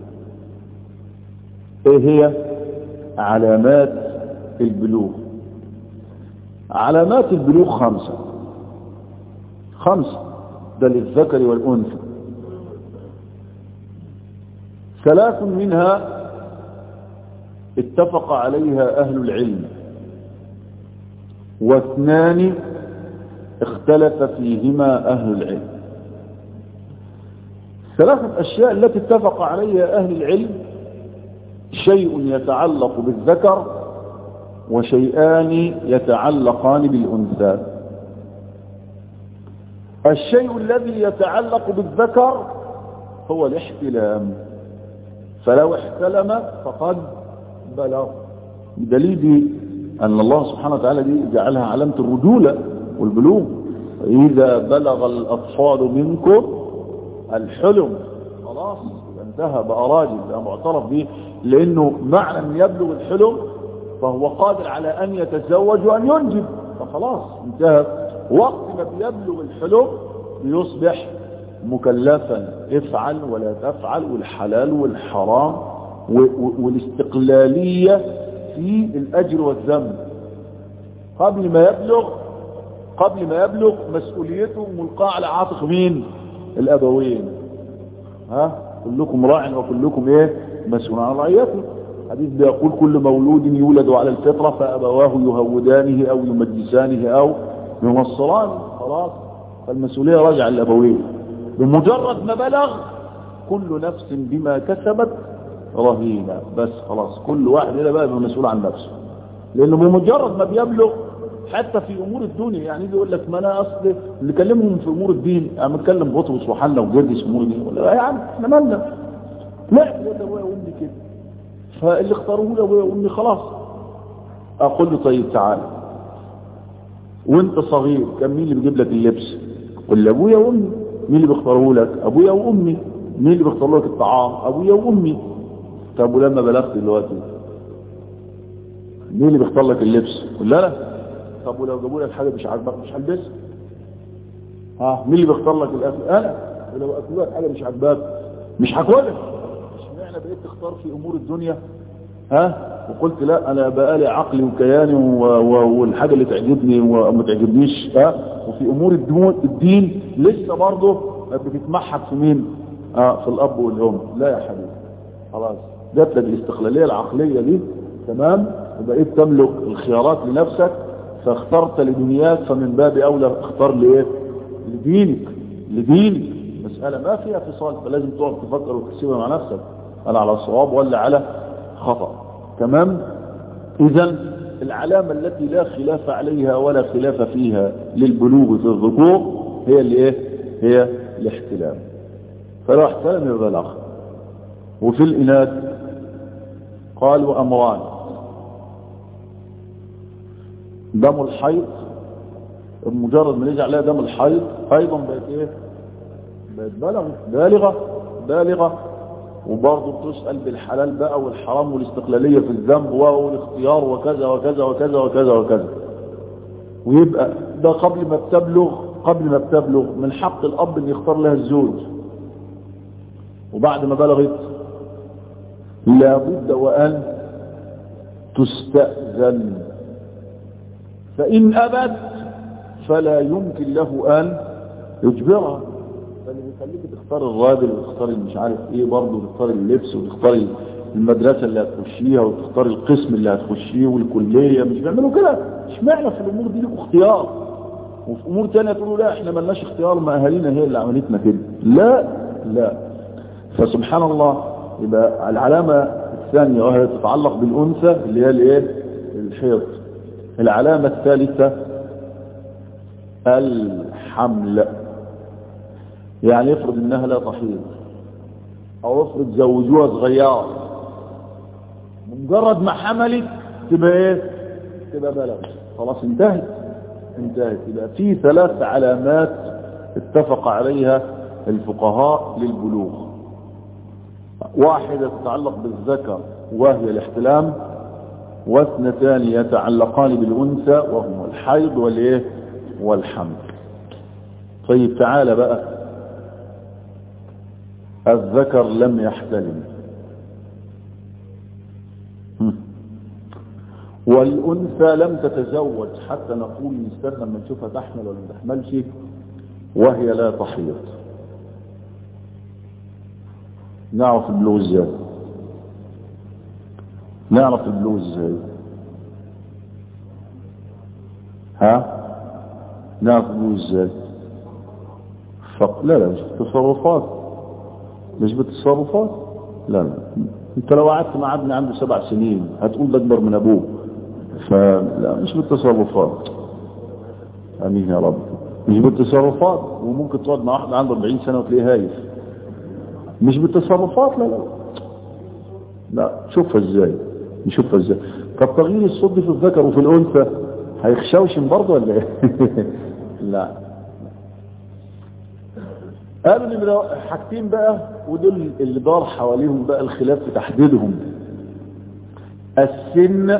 Speaker 1: ايه هي علامات البلوغ علامات البلوغ خمسة خمسة ده للذكر والأنثى ثلاث منها اتفق عليها أهل العلم واثنان اختلف فيهما أهل العلم ثلاثة أشياء التي اتفق عليها أهل العلم شيء يتعلق بالذكر وشيئان يتعلقان بالأنثى الشيء الذي يتعلق بالذكر هو الاحتلام فلو احتلم فقد بلغ دليل دي أن الله سبحانه وتعالى دي جعلها علامة الرجولة والبلوغ إذا بلغ الأطفال منكم الحلم خلاص انتهى بقى راجل بقى معترف به لأنه معنى أن يبلغ الحلم فهو قادر على أن يتزوج وأن ينجب فخلاص انتهى وقت ما بيبلغ الحلم يصبح مكلفا افعل ولا تفعل والحلال والحرام والاستقلالية في الأجر والذنب قبل ما يبلغ قبل ما يبلغ مسؤوليته ملقاة على عاتق مين الأبوين ها كلكم راع وكلكم ايه مسؤول عن رعيته حديث بيقول كل مولود يولد على الفطرة فأبواه يهودانه أو يمجسانه أو ينصرانه خلاص فالمسؤولية راجعة للأبوين بمجرد ما بلغ كل نفس بما كسبت رهينة بس خلاص كل واحد هنا بقى مسؤول عن نفسه لأنه بمجرد ما بيبلغ حتى في أمور الدنيا يعني يجي يقول لك ما أنا أصل اللي كلمهم في أمور الدين أنا بتكلم بطرس وحنا وجرجس في أمور الدين ولا يا عم احنا مالنا لا يقول له أبويا وأمي كده فاللي اختاروه له أبويا وأمي خلاص أقول له طيب تعالى وانت صغير كان مين اللي بيجيب لك اللبس قل لي ابويا وامي مين اللي بيختاروا لك ابويا وامي مين اللي بيختار لك الطعام ابويا وامي طب ولما بلغت دلوقتي مين اللي بيختار لك اللبس قل لا طب ولو جابوا لك حاجه مش عاجباك مش هلبسها ها مين اللي بيختار لك الاكل انا ولو اكلوا لك حاجه مش عاجباك مش هاكلها اشمعنى بقيت تختار في امور الدنيا ها وقلت لا انا بقالي عقلي وكياني و... و... والحاجة اللي تعجبني وما تعجبنيش ها وفي امور الدين, الدين لسه برضه بتتمحك في مين اه في الاب والام لا يا حبيبي خلاص جات لك الاستقلالية العقلية دي تمام وبقيت تملك الخيارات لنفسك فاخترت لدنياك فمن باب اولى اختار لايه لدينك لدينك مسألة ما فيها فصال فلازم تقعد تفكر وتحسبها مع نفسك انا على صواب ولا على خطأ تمام اذا العلامة التي لا خلاف عليها ولا خلاف فيها للبلوغ في الذكور هي اللي ايه هي الاحتلام فلو احتلم يبقى بلغ وفي الاناث قالوا امران دم الحيض بمجرد ما يجي عليها دم الحيض ايضا بقت ايه بقت بلغ بالغة بالغة وبرضه بتسأل بالحلال بقى والحرام والاستقلالية في الذنب والاختيار وكذا وكذا وكذا وكذا وكذا ويبقى ده قبل ما بتبلغ قبل ما بتبلغ من حق الأب أن يختار لها الزوج وبعد ما بلغت لابد وأن تستأذن فإن أبت فلا يمكن له أن يجبرها فاللي بيخليك تختار الراجل وتختار مش عارف ايه برضه وتختار اللبس وتختار المدرسة اللي هتخشيها وتختار القسم اللي هتخشيه والكلية مش بيعملوا كده اشمعنى في الامور دي لكم اختيار وفي امور تانية تقولوا لا احنا ملناش اختيار ما اهالينا هي اللي عملتنا كده لا لا فسبحان الله يبقى العلامة الثانية وهي تتعلق بالانثى اللي هي الايه الحيض العلامة الثالثة الحمل يعني يفرض انها لا تحيض او افرض زوجوها صغيرة مجرد ما حملت تبقى ايه تبقى بلغ خلاص انتهت انتهت يبقى في ثلاث علامات اتفق عليها الفقهاء للبلوغ واحدة تتعلق بالذكر وهي الاحتلام واثنتان يتعلقان بالأنثى وهما الحيض والايه والحمل طيب تعالى بقى الذكر لم يحتلم والأنثى لم تتزوج حتى نقول نستنى لما نشوفها تحمل ولا ما تحملش وهي لا تحيض نعرف البلوغ ازاي نعرف البلوغ ازاي ها نعرف البلوغ ازاي فق... لا لا مش بالتصرفات مش بالتصرفات لا لا انت لو قعدت مع ابني عنده سبع سنين هتقول ده اكبر من ابوه فلا مش بالتصرفات امين يا رب مش بالتصرفات وممكن تقعد مع واحد عنده 40 سنه وتلاقيه هايف مش بالتصرفات لا لا لا شوفها ازاي نشوفها ازاي طب تغيير الصوت في الذكر وفي الانثى هيخشوشن برضه ولا ايه لا قالوا لي حاجتين بقى ودول اللي دار حواليهم بقى الخلاف في تحديدهم السن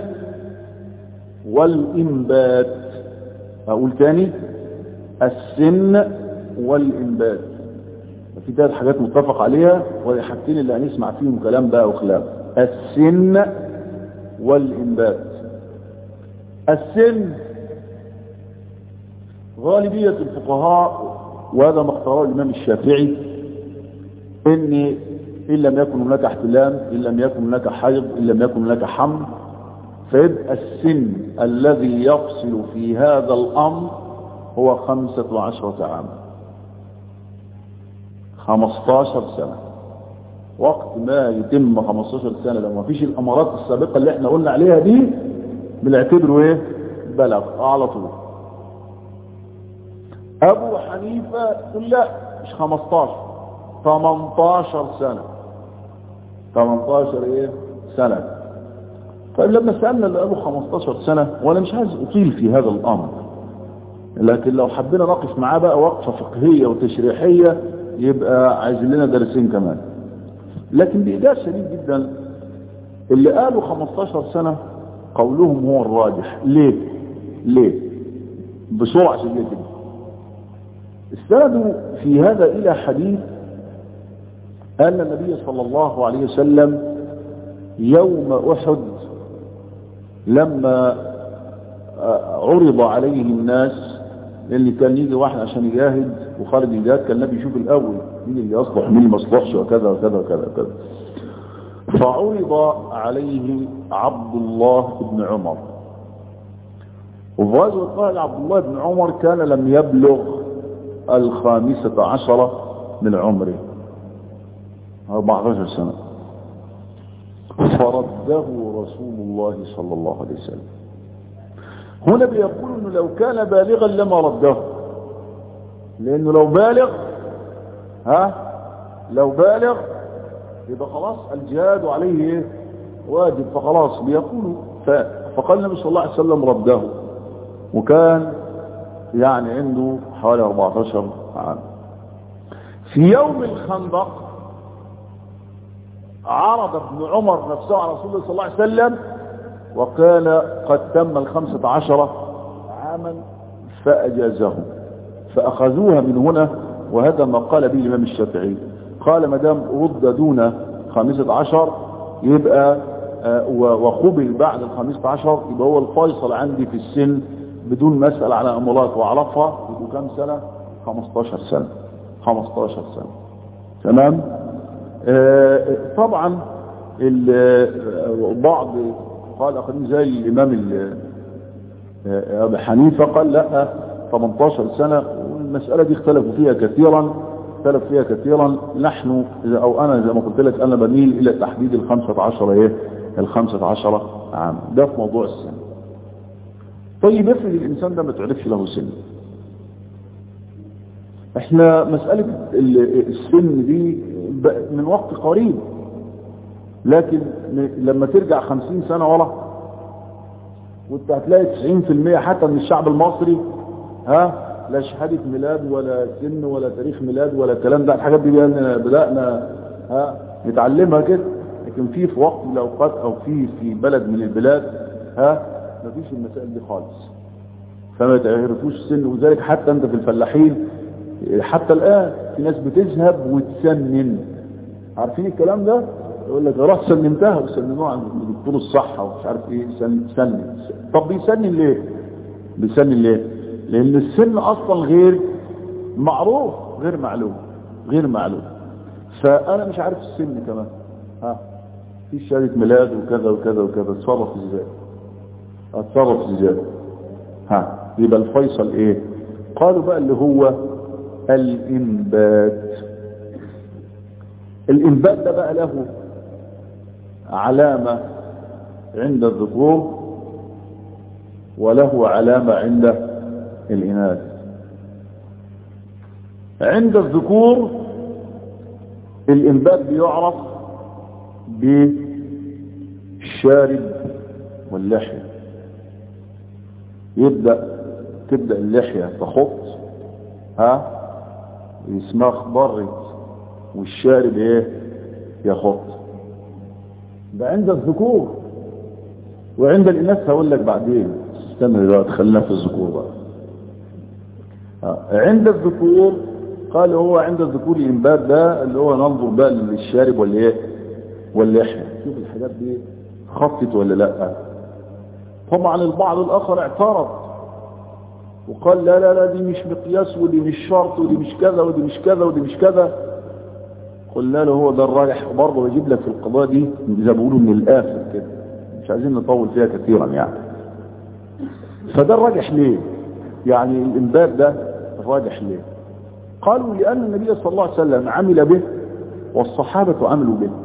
Speaker 1: والإنبات أقول تاني السن والإنبات في ثلاث حاجات متفق عليها والحاجتين اللي هنسمع فيهم كلام بقى وخلاف السن والإنبات السن غالبية الفقهاء وهذا ما اختاره الإمام الشافعي إن إن لم يكن هناك احتلام إن لم يكن هناك حيض إن لم يكن هناك حمل فيبقى السن الذي يفصل في هذا الأمر هو خمسة وعشرة عام خمستاشر سنة وقت ما يتم خمستاشر سنة لو ما فيش الأمارات السابقة اللي احنا قلنا عليها دي بنعتبره ايه بلغ على طول ابو حنيفة يقول لا مش 15 18 سنة 18 ايه سنة طيب لما سألنا اللي قالوا 15 سنة وانا مش عايز اطيل في هذا الامر لكن لو حبينا نقف معاه بقى وقفة فقهية وتشريحية يبقى عايزين لنا درسين كمان لكن بإيجاز شديد جدا اللي قالوا 15 سنة قولهم هو الراجح ليه ليه بسرعة شديدة جدا استندوا في هذا إلى حديث أن النبي صلى الله عليه وسلم يوم أحد لما عرض عليه الناس اللي كان يجي واحد عشان يجاهد وخالد الجهاد كان النبي يشوف الأول مين اللي يصلح مين اللي ما يصلحش وكذا وكذا وكذا وكذا فعرض عليه عبد الله بن عمر وفي غزوة قال عبد الله بن عمر كان لم يبلغ الخامسة عشرة من عمره 14 سنة فرده رسول الله صلى الله عليه وسلم هنا بيقول انه لو كان بالغا لما رده لانه لو بالغ ها لو بالغ يبقى خلاص الجهاد عليه ايه واجب فخلاص بيقولوا فقال النبي صلى الله عليه وسلم رده وكان يعني عنده حوالي 14 عام في يوم الخندق عرض ابن عمر نفسه على رسول الله صلى الله عليه وسلم وكان قد تم الخمسة عشر عاما فأجازه فأخذوها من هنا وهذا ما قال به الإمام الشافعي قال ما دام رد دون خامسة عشر يبقى آه وقبل بعد الخامسة عشر يبقى هو الفيصل عندي في السن بدون مسألة على أمولات وعرفها يبقوا كام سنة 15 سنة 15 سنة تمام آه طبعا ال- بعض قال اخرين زي الامام ال- ابي حنيفه قال لا 18 سنه والمساله دي اختلفوا فيها كثيرا اختلف فيها كثيرا نحن إذا- او انا زي ما قلت لك انا بميل الى تحديد ال 15 ايه ال 15 عام ده في موضوع السن طيب افرض الانسان ده ما تعرفش له سن احنا مسألة ال- السن دي ب- من وقت قريب لكن م- لما ترجع خمسين سنة ورا وانت هتلاقي تسعين في المية حتى من الشعب المصري ها لا شهادة ميلاد ولا سن ولا تاريخ ميلاد ولا الكلام ده الحاجات دي بدأنا, بدأنا ها نتعلمها كده لكن في في وقت من الأوقات أو في في بلد من البلاد ها مفيش المسائل دي خالص فما تعرفوش السن وذلك حتى انت في الفلاحين حتى الآن في ناس بتذهب وتسنن عارفين الكلام ده يقول لك اروح سننتها وسننوها عند دكتور الصحة ومش عارف ايه سن سنن طب بيسنن ليه بيسنن ليه لان السن اصلا غير معروف غير معلوم غير معلوم فانا مش عارف السن كمان ها في شهادة ميلاد وكذا وكذا وكذا اتصرف ازاي اتصرف ازاي ها يبقى الفيصل ايه قالوا بقى اللي هو الانبات الانبات ده بقى له علامة عند الذكور وله علامة عند الإناث عند الذكور الإنبات بيعرف بالشارب واللحية يبدأ تبدأ اللحية تخط ها اسمها خضرت والشارب ايه يخط ده عند الذكور وعند الاناث هقول لك بعدين استنى دلوقتي خلينا في الذكور بقى آه. عند الذكور قال هو عند الذكور الانبات ده اللي هو ننظر بقى للشارب ولا ايه واللحيه شوف الحاجات دي خطت ولا لا طبعا البعض الاخر اعترض وقال لا لا لا دي مش مقياس ودي مش شرط ودي مش كذا ودي مش كذا ودي مش كذا قلنا له هو ده الراجح برضه بجيب لك في القضاء دي زي ما بيقولوا من الاخر كده مش عايزين نطول فيها كثيرا يعني فده الراجح ليه يعني الانبات ده الراجح ليه قالوا لان النبي صلى الله عليه وسلم عمل به والصحابة عملوا به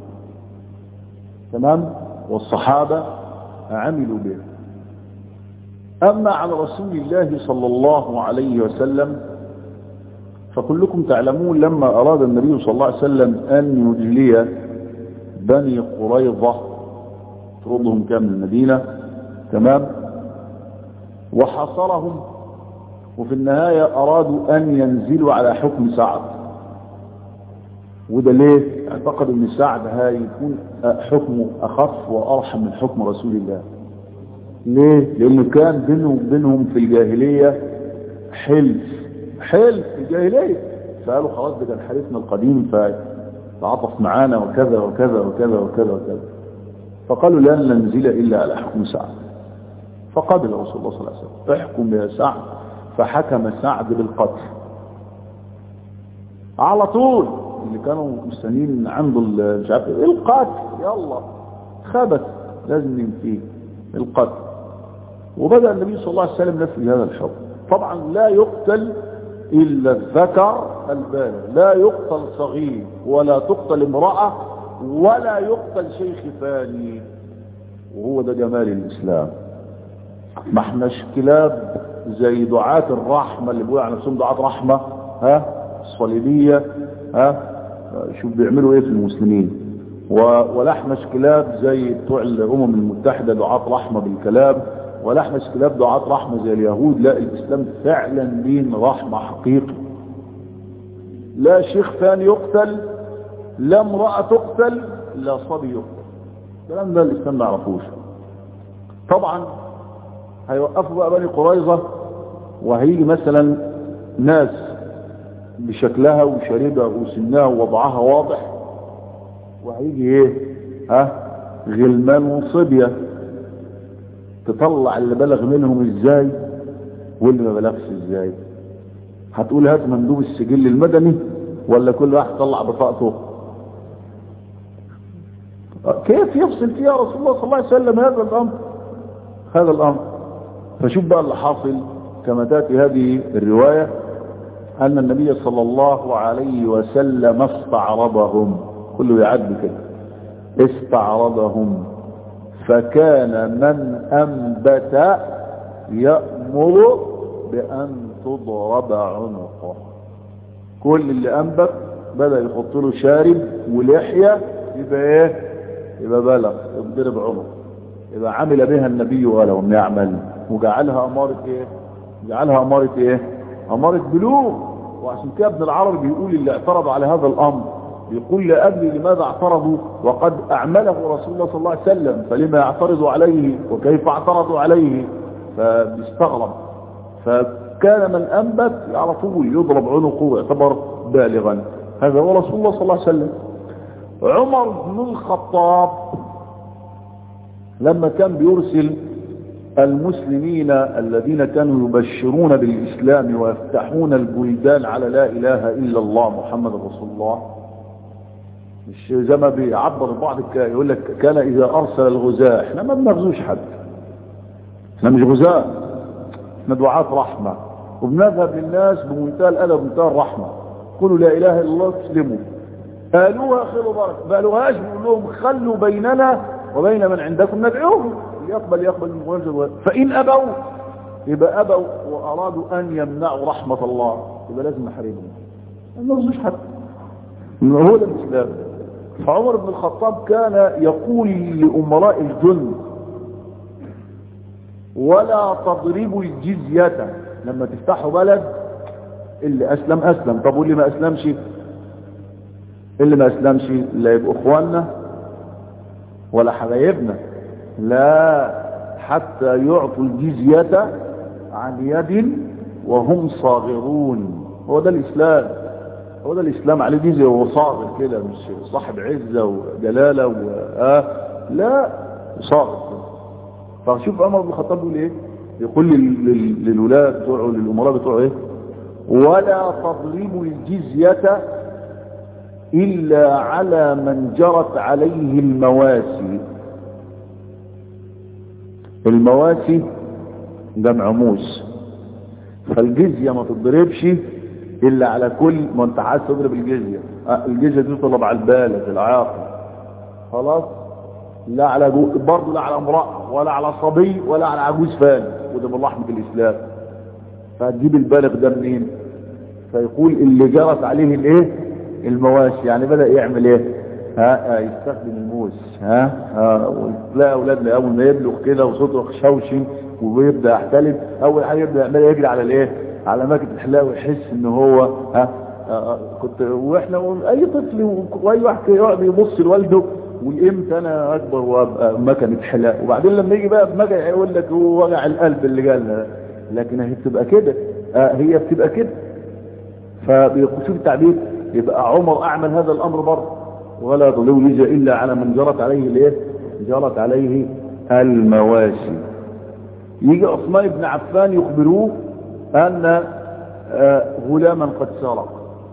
Speaker 1: تمام والصحابة عملوا به اما على رسول الله صلى الله عليه وسلم فكلكم تعلمون لما أراد النبي صلى الله عليه وسلم أن يجلي بني قريظة تردهم كام من المدينة تمام وحصرهم وفي النهاية أرادوا أن ينزلوا على حكم سعد وده ليه اعتقدوا ان سعد هيكون حكمه أخف وأرحم من حكم رسول الله ليه لأنه كان بينهم وبينهم في الجاهلية حلف حلف في الجاهلية فقالوا خلاص ده كان حلفنا القديم فتعاطف معانا وكذا وكذا وكذا وكذا وكذا فقالوا لن ننزل إلا على حكم سعد فقبل رسول الله صلى الله عليه وسلم احكم يا سعد فحكم سعد بالقتل على طول اللي كانوا مستنين عنده مش عارف ايه القتل يلا خبث لازم ننفيه القتل وبدأ النبي صلى الله عليه وسلم نفي هذا الحكم طبعا لا يقتل إلا الذكر البالغ لا يقتل صغير ولا تقتل امرأة ولا يقتل شيخ فاني وهو ده جمال الإسلام ما احناش كلاب زي دعاة الرحمة اللي بيقولوا على نفسهم دعاة رحمة ها الصليبية ها شوف بيعملوا ايه في المسلمين ولا احناش كلاب زي بتوع الامم المتحدة دعاة رحمة بالكلام ولا احنا كلاب دعاة رحمة زي اليهود لا الاسلام فعلا دين رحمة حقيقي لا شيخ ثاني يقتل لا امرأة تقتل لا صبي يقتل الكلام ده الاسلام ما يعرفوش طبعا هيوقفوا بقى بني قريظة وهيجي مثلا ناس بشكلها وشريبها وسنها ووضعها واضح وهيجي ايه ها غلمان وصبيه تطلع اللي بلغ منهم ازاي واللي ما بلغش ازاي هتقول هات مندوب السجل المدني ولا كل واحد طلع بطاقته كيف يفصل فيها رسول الله صلى الله عليه وسلم هذا الأمر هذا الأمر فشوف بقى اللي حاصل كما تأتي هذه الرواية أن النبي صلى الله عليه وسلم استعرضهم كله يعد كده استعرضهم فكان من أنبت يأمر بأن تضرب عنقه كل اللي أنبت بدأ يحط له شارب ولحية يبقى ايه يبقى بلغ يضرب عنقه يبقى عمل بها النبي ولم يعمل وجعلها أمارة ايه جعلها أمارة ايه أمارة بلوغ وعشان كده ابن العربي بيقول اللي اعترض على هذا الأمر يقول لا أدري لماذا اعترضوا وقد أعمله رسول الله صلى الله عليه وسلم فلما يعترضوا عليه وكيف اعترضوا عليه فبيستغرب فكان من أنبت على طول يضرب عنقه ويعتبر بالغا هذا هو رسول الله صلى الله عليه وسلم عمر بن الخطاب لما كان بيرسل المسلمين الذين كانوا يبشرون بالإسلام ويفتحون البلدان على لا إله إلا الله محمد رسول الله مش زي ما بيعبر البعض يقول لك كان إذا أرسل الغزاة احنا ما بنغزوش حد احنا مش غزاة احنا دعاة رحمة وبنذهب للناس بمنتهى الأدب ومنتهى الرحمة قولوا لا إله إلا الله تسلموا قالوها خير بركة ما قالوهاش بيقول لهم خلوا بيننا وبين من عندكم ندعوهم يقبل يقبل من وجه فإن أبوا يبقى أبوا وأرادوا أن يمنعوا رحمة الله يبقى لازم نحرمهم ما نغزوش حد هو ده الإسلام فعمر بن الخطاب كان يقول لأمراء الجند ولا تضربوا الجزية لما تفتحوا بلد اللي أسلم أسلم طب واللي ما أسلمش اللي ما أسلمش لا يبقوا إخواننا ولا حبايبنا لا حتى يعطوا الجزية عن يد وهم صاغرون هو ده الإسلام هو ده الإسلام عليه جزية وهو صاغر كده مش صاحب عزة وجلالة و... آه لا صاغر فشوف عمر بن الخطاب بيقول ايه يقول لل... للولاة بتوعه للأمراء بتوعه ايه ولا تظلموا الجزية إلا على من جرت عليه المواسي المواسي جمع موس فالجزية ما تضربش إلا على كل ما انت عايز تضرب الجزية الجزية دي تطلب على البالغ العاقل خلاص لا على جو... برضه لا على امرأة ولا على صبي ولا على عجوز فان وده من رحمة الإسلام فهتجيب البالغ ده منين فيقول اللي جرت عليه الايه المواشي يعني بدأ يعمل ايه ها يستخدم الموس ها, ها وتلاقي اولادنا اول ما يبلغ كده وصوته خشوشي ويبدا يحتلم اول حاجه يبدا يعمل يجري على الايه على ماكينه الحلاقه ويحس ان هو ها كنت واحنا اي طفل واي واحد يقعد يبص لوالده والامتى انا اكبر وابقى مكنه حلاقه وبعدين لما يجي بقى بمجع يقول لك هو وجع القلب اللي جالنا لكن هي بتبقى كده هي بتبقى كده فبيشوف التعبير يبقى عمر اعمل هذا الامر برضه ولا يضلوا يجي الا على من جرت عليه الايه جرت عليه المواشي يجي عثمان بن عفان يخبروه ان غلاما قد سرق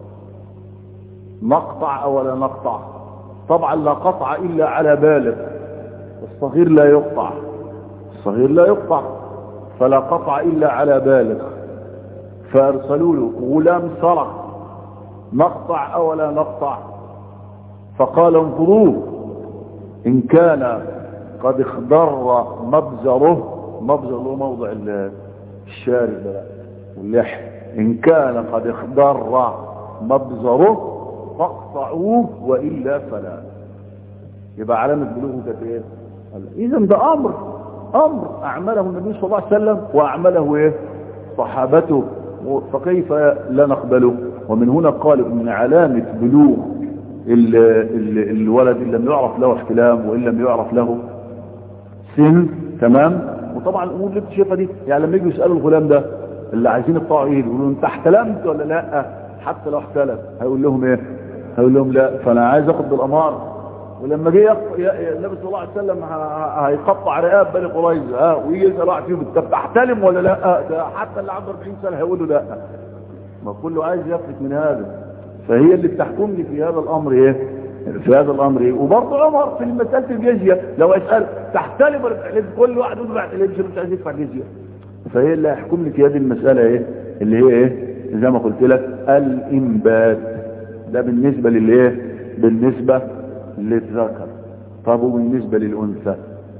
Speaker 1: نقطع او لا نقطع طبعا لا قطع الا على بالغ الصغير لا يقطع الصغير لا يقطع فلا قطع الا على بالغ فارسلوا له غلام سرق نقطع او لا نقطع فقال انظروه ان كان قد اخضر مبزره مبزر له موضع الشارب واللحم ان كان قد اخضر مبزره فاقطعوه والا فلا يبقى علامه بلوغه كانت ايه اذا ده امر امر اعمله النبي صلى الله عليه وسلم واعمله ايه صحابته فكيف لا نقبله ومن هنا قال من علامة بلوغ ال ال الولد إن لم يعرف له احتلام وإن لم يعرف له سن تمام وطبعا الأمور اللي بتشوفها دي يعني لما يجوا يسألوا الغلام ده اللي عايزين يقطعوا ايه يقولوا انت احتلمت ولا لا حتى لو احتلم هيقول لهم ايه هيقول لهم لا فانا عايز اخد بالامار ولما جه النبي صلى الله عليه وسلم هيقطع رقاب بني قريظه ها ويجي يسال واحد فيهم انت بتحتلم ولا لا ده حتى اللي عنده 40 سنه هيقول له لا ما كله عايز يفلت من هذا فهي اللي بتحكمني في هذا الامر ايه في هذا الامر ايه وبرضه عمر في مساله الجزيه لو اسال تحتلم ولا تحتلم كل واحد يقول ما يحتلمش مش عايز يدفع جزيه فهي اللي هيحكم لك هذه المساله ايه اللي هي ايه زي ما قلت لك الانبات ده بالنسبه للايه بالنسبه للذكر طب وبالنسبه للانثى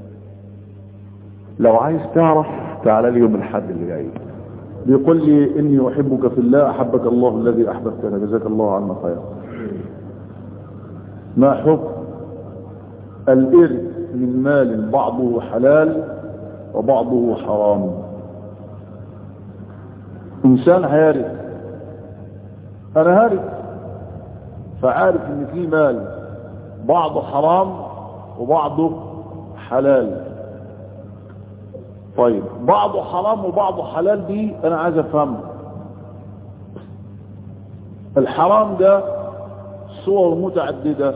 Speaker 1: لو عايز تعرف تعالى لي يوم الحد اللي جاي بيقول لي اني احبك في الله احبك الله الذي احببتنا جزاك الله عنا خيرا ما حكم الإرث من مال بعضه حلال وبعضه حرام إنسان هارث أنا هارث فعارف إن في مال بعضه حرام وبعضه حلال طيب بعضه حرام وبعضه حلال دي أنا عايز أفهمها الحرام ده صور متعددة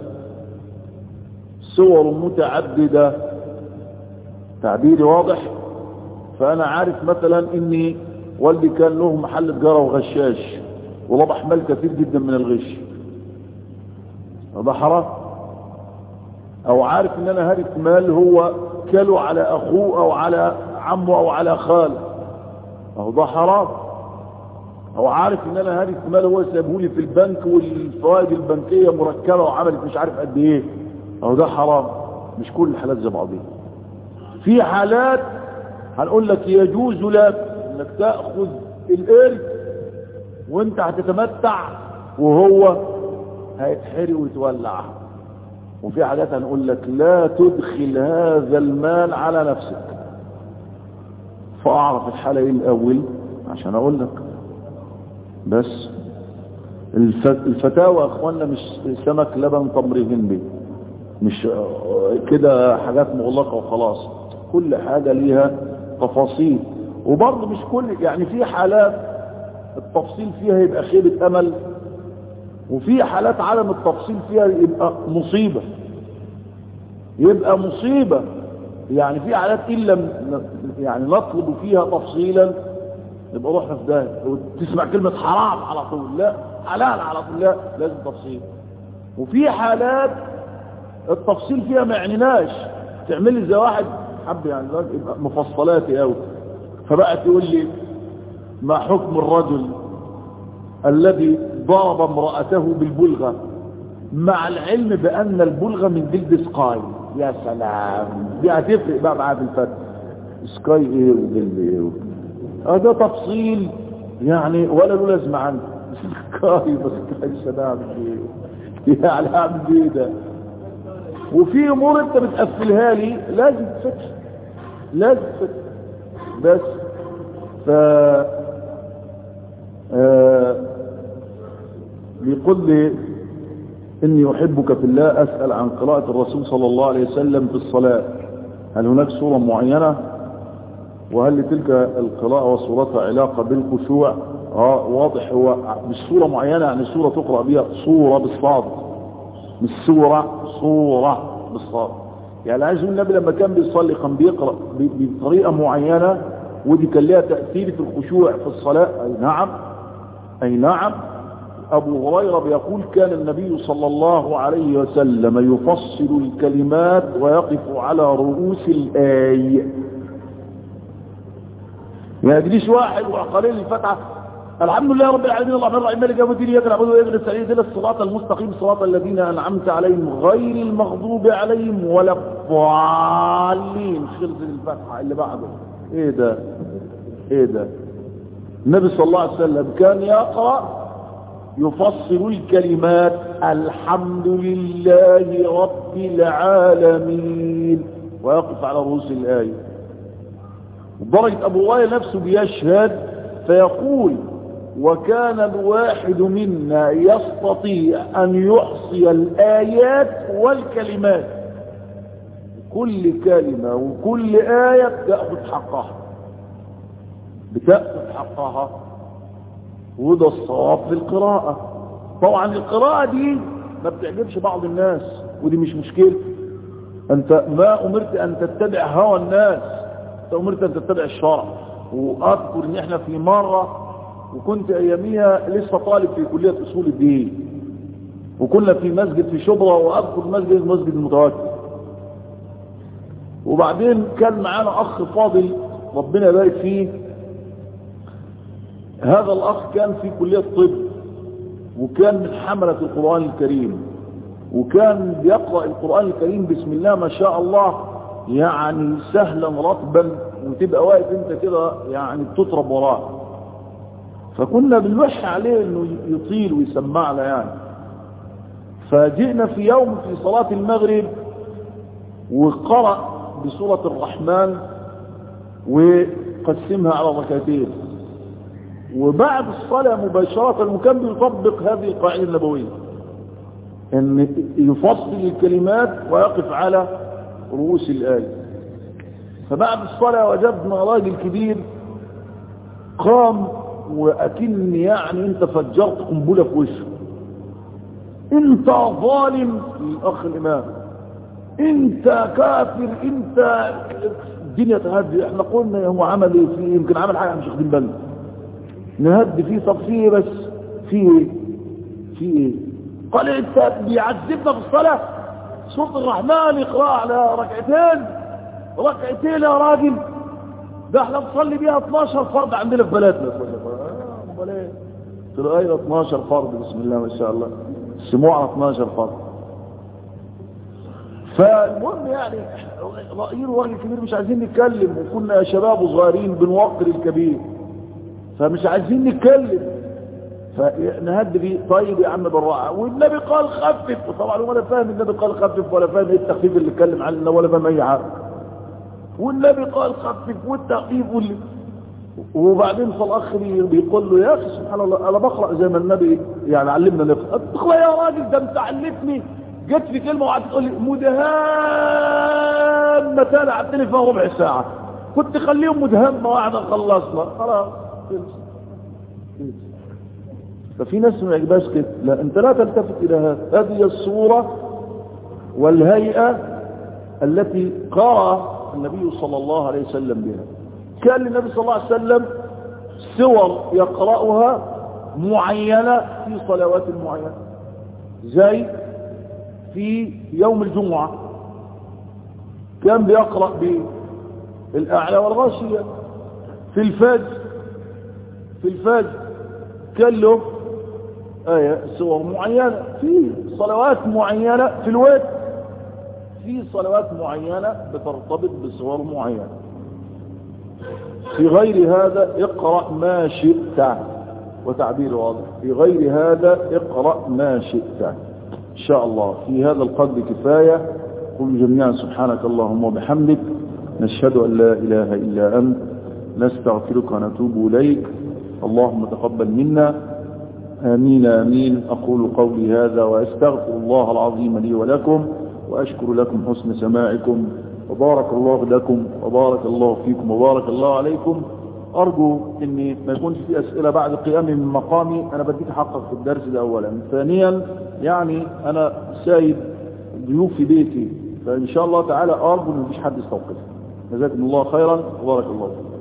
Speaker 1: صور متعددة تعبيري واضح فأنا عارف مثلا إني والدي كان له محل تجارة وغشاش وربح مال كثير جدا من الغش هذا حرام أو عارف إن أنا هارف مال هو كله على أخوه أو على عمه أو على خاله أهو ده حرام هو عارف ان انا هاري مال هو سابهولي في البنك والفوائد البنكيه مركبه وعملت مش عارف قد ايه اهو ده حرام مش كل الحالات زي بعضيها في حالات هنقول لك يجوز لك انك تاخذ القرد وانت هتتمتع وهو هيتحرق ويتولع وفي حاجات هنقول لك لا تدخل هذا المال على نفسك فاعرف الحاله ايه الاول عشان اقول لك بس الفتاوى اخواننا مش سمك لبن تمر هندي مش كده حاجات مغلقة وخلاص كل حاجة ليها تفاصيل وبرضه مش كل يعني في حالات التفصيل فيها يبقى خيبة امل وفي حالات عدم التفصيل فيها يبقى مصيبة يبقى مصيبة يعني في حالات إن لم يعني نطلب فيها تفصيلا نبقى روحنا في ده وتسمع كلمة حرام على طول لا حلال على طول لا لازم تفصيل وفي حالات التفصيل فيها ما يعنيناش تعمل لي زي واحد حب يعني يبقى مفصلاتي قوي فبقى تقول لي ما حكم الرجل الذي ضرب امرأته بالبلغة مع العلم بأن البلغة من جلد سكاي يا سلام دي هتفرق بقى معاه في الفتح سكاي ايه وجلد ايه هذا تفصيل يعني ولا له لازمه عندي سكاي بس كاي سلام ايه يعني اعمل ايه ده وفي امور انت بتقفلها لي لازم تفتح لازم تفتح بس ف آه بيقول لي اني احبك في الله اسال عن قراءه الرسول صلى الله عليه وسلم في الصلاه هل هناك سوره معينه وهل لتلك القراءه وصورتها علاقه بالخشوع اه واضح هو مش سوره معينه يعني سوره تقرا بها صوره بالصاد مش سوره صوره بالصاد يعني عايز النبي لما كان بيصلي كان بيقرا بطريقه معينه ودي كان لها تاثير في الخشوع في الصلاه اي نعم اي نعم أبو هريرة بيقول كان النبي صلى الله عليه وسلم يفصل الكلمات ويقف على رؤوس الآي ما يجليش واحد وقليل الفتحة الحمد لله رب العالمين اللهم الرحيم مالك يوم الدين اياك نعبد واياك نستعين اهدنا الصراط المستقيم صراط الذين انعمت عليهم غير المغضوب عليهم ولا الضالين خلص الفتحة اللي بعده ايه ده ايه ده النبي صلى الله عليه وسلم كان يقرأ يفصل الكلمات الحمد لله رب العالمين ويقف على رؤوس الآية درجة أبو هريرة نفسه بيشهد فيقول وكان الواحد منا يستطيع أن يحصي الآيات والكلمات كل كلمة وكل آية تأخذ حقها بتأخذ حقها وده الصواب في القراءة طبعا القراءة دي ما بتعجبش بعض الناس ودي مش مشكلة انت ما امرت ان تتبع هوى الناس انت امرت ان تتبع الشرع واذكر ان احنا في مرة وكنت اياميها لسه طالب في كلية اصول الدين وكنا في مسجد في شبرا واذكر مسجد مسجد المتوكل وبعدين كان معانا اخ فاضل ربنا يبارك فيه هذا الاخ كان في كلية طب وكان من حملة القرآن الكريم وكان بيقرأ القرآن الكريم بسم الله ما شاء الله يعني سهلا رطبا وتبقى واقف انت كده يعني بتطرب وراه فكنا بنلح عليه انه يطيل ويسمعنا يعني فجئنا في يوم في صلاة المغرب وقرأ بسورة الرحمن وقسمها على ركعتين وبعد الصلاة مباشرة وكان بيطبق هذه القاعدة النبوية ان يفصل الكلمات ويقف على رؤوس الآية فبعد الصلاة وجدنا راجل كبير قام وأكن يعني انت فجرت قنبلة في وشه انت ظالم الأخ الإمام انت كافر انت الدنيا تهدي احنا قلنا هو عمل ايه فيه يمكن عمل حاجة مش واخدين بالنا نهدي فيه طب فيه بس فيه ايه فيه ايه قال انت بيعذبنا في الصلاة سورة الرحمن اقرأ على ركعتين ركعتين يا راجل ده احنا بنصلي بيها 12 فرض عندنا في بلدنا امال ايه قلت له ايوه 12 فرض بسم الله ما شاء الله سموع على 12 فرض فالمهم يعني رأيين راجل كبير مش عايزين نتكلم وكنا شباب وصغيرين بنوقر الكبير فمش عايزين نتكلم فنهد فيه طيب يا عم بالراحه والنبي قال خفف وطبعا ولا فاهم النبي قال خفف ولا فاهم ايه التخفيف اللي اتكلم عنه ولا فاهم اي حاجه والنبي قال خفف والتخفيف واللي وبعدين فالاخ بيقول له يا اخي سبحان الله انا بقرا زي ما النبي يعني علمنا نقرا تقرا يا راجل ده انت علمني جيت في كلمه وقعدت تقول لي مدهامتان قعدتني فيها ربع ساعه كنت خليهم مدهمه واحده خلصنا خلاص ففي ناس ما يعجبهاش كده لا انت لا تلتفت الى هذا هذه الصورة والهيئة التي قرأ النبي صلى الله عليه وسلم بها كان للنبي صلى الله عليه وسلم سور يقرأها معينة في صلوات معينة زي في يوم الجمعة كان بيقرأ بالأعلى والغاشية في الفجر في الفجر كان له آية صور معينة في صلوات معينة في الوقت في صلوات معينة بترتبط بصور معينة في غير هذا اقرأ ما شئت وتعبير واضح في غير هذا اقرأ ما شئت إن شاء الله في هذا القدر كفاية قل جميعا سبحانك اللهم وبحمدك نشهد أن لا إله إلا أنت نستغفرك ونتوب إليك اللهم تقبل منا آمين آمين أقول قولي هذا وأستغفر الله العظيم لي ولكم وأشكر لكم حسن سماعكم وبارك الله لكم وبارك الله فيكم وبارك الله عليكم أرجو أني ما يكونش في أسئلة بعد قيامي من مقامي أنا بديك حقك في الدرس ده أولا ثانيا يعني أنا سايب ضيوف في بيتي فإن شاء الله تعالى أرجو أن مفيش حد يستوقف جزاكم الله خيرا وبارك الله فيكم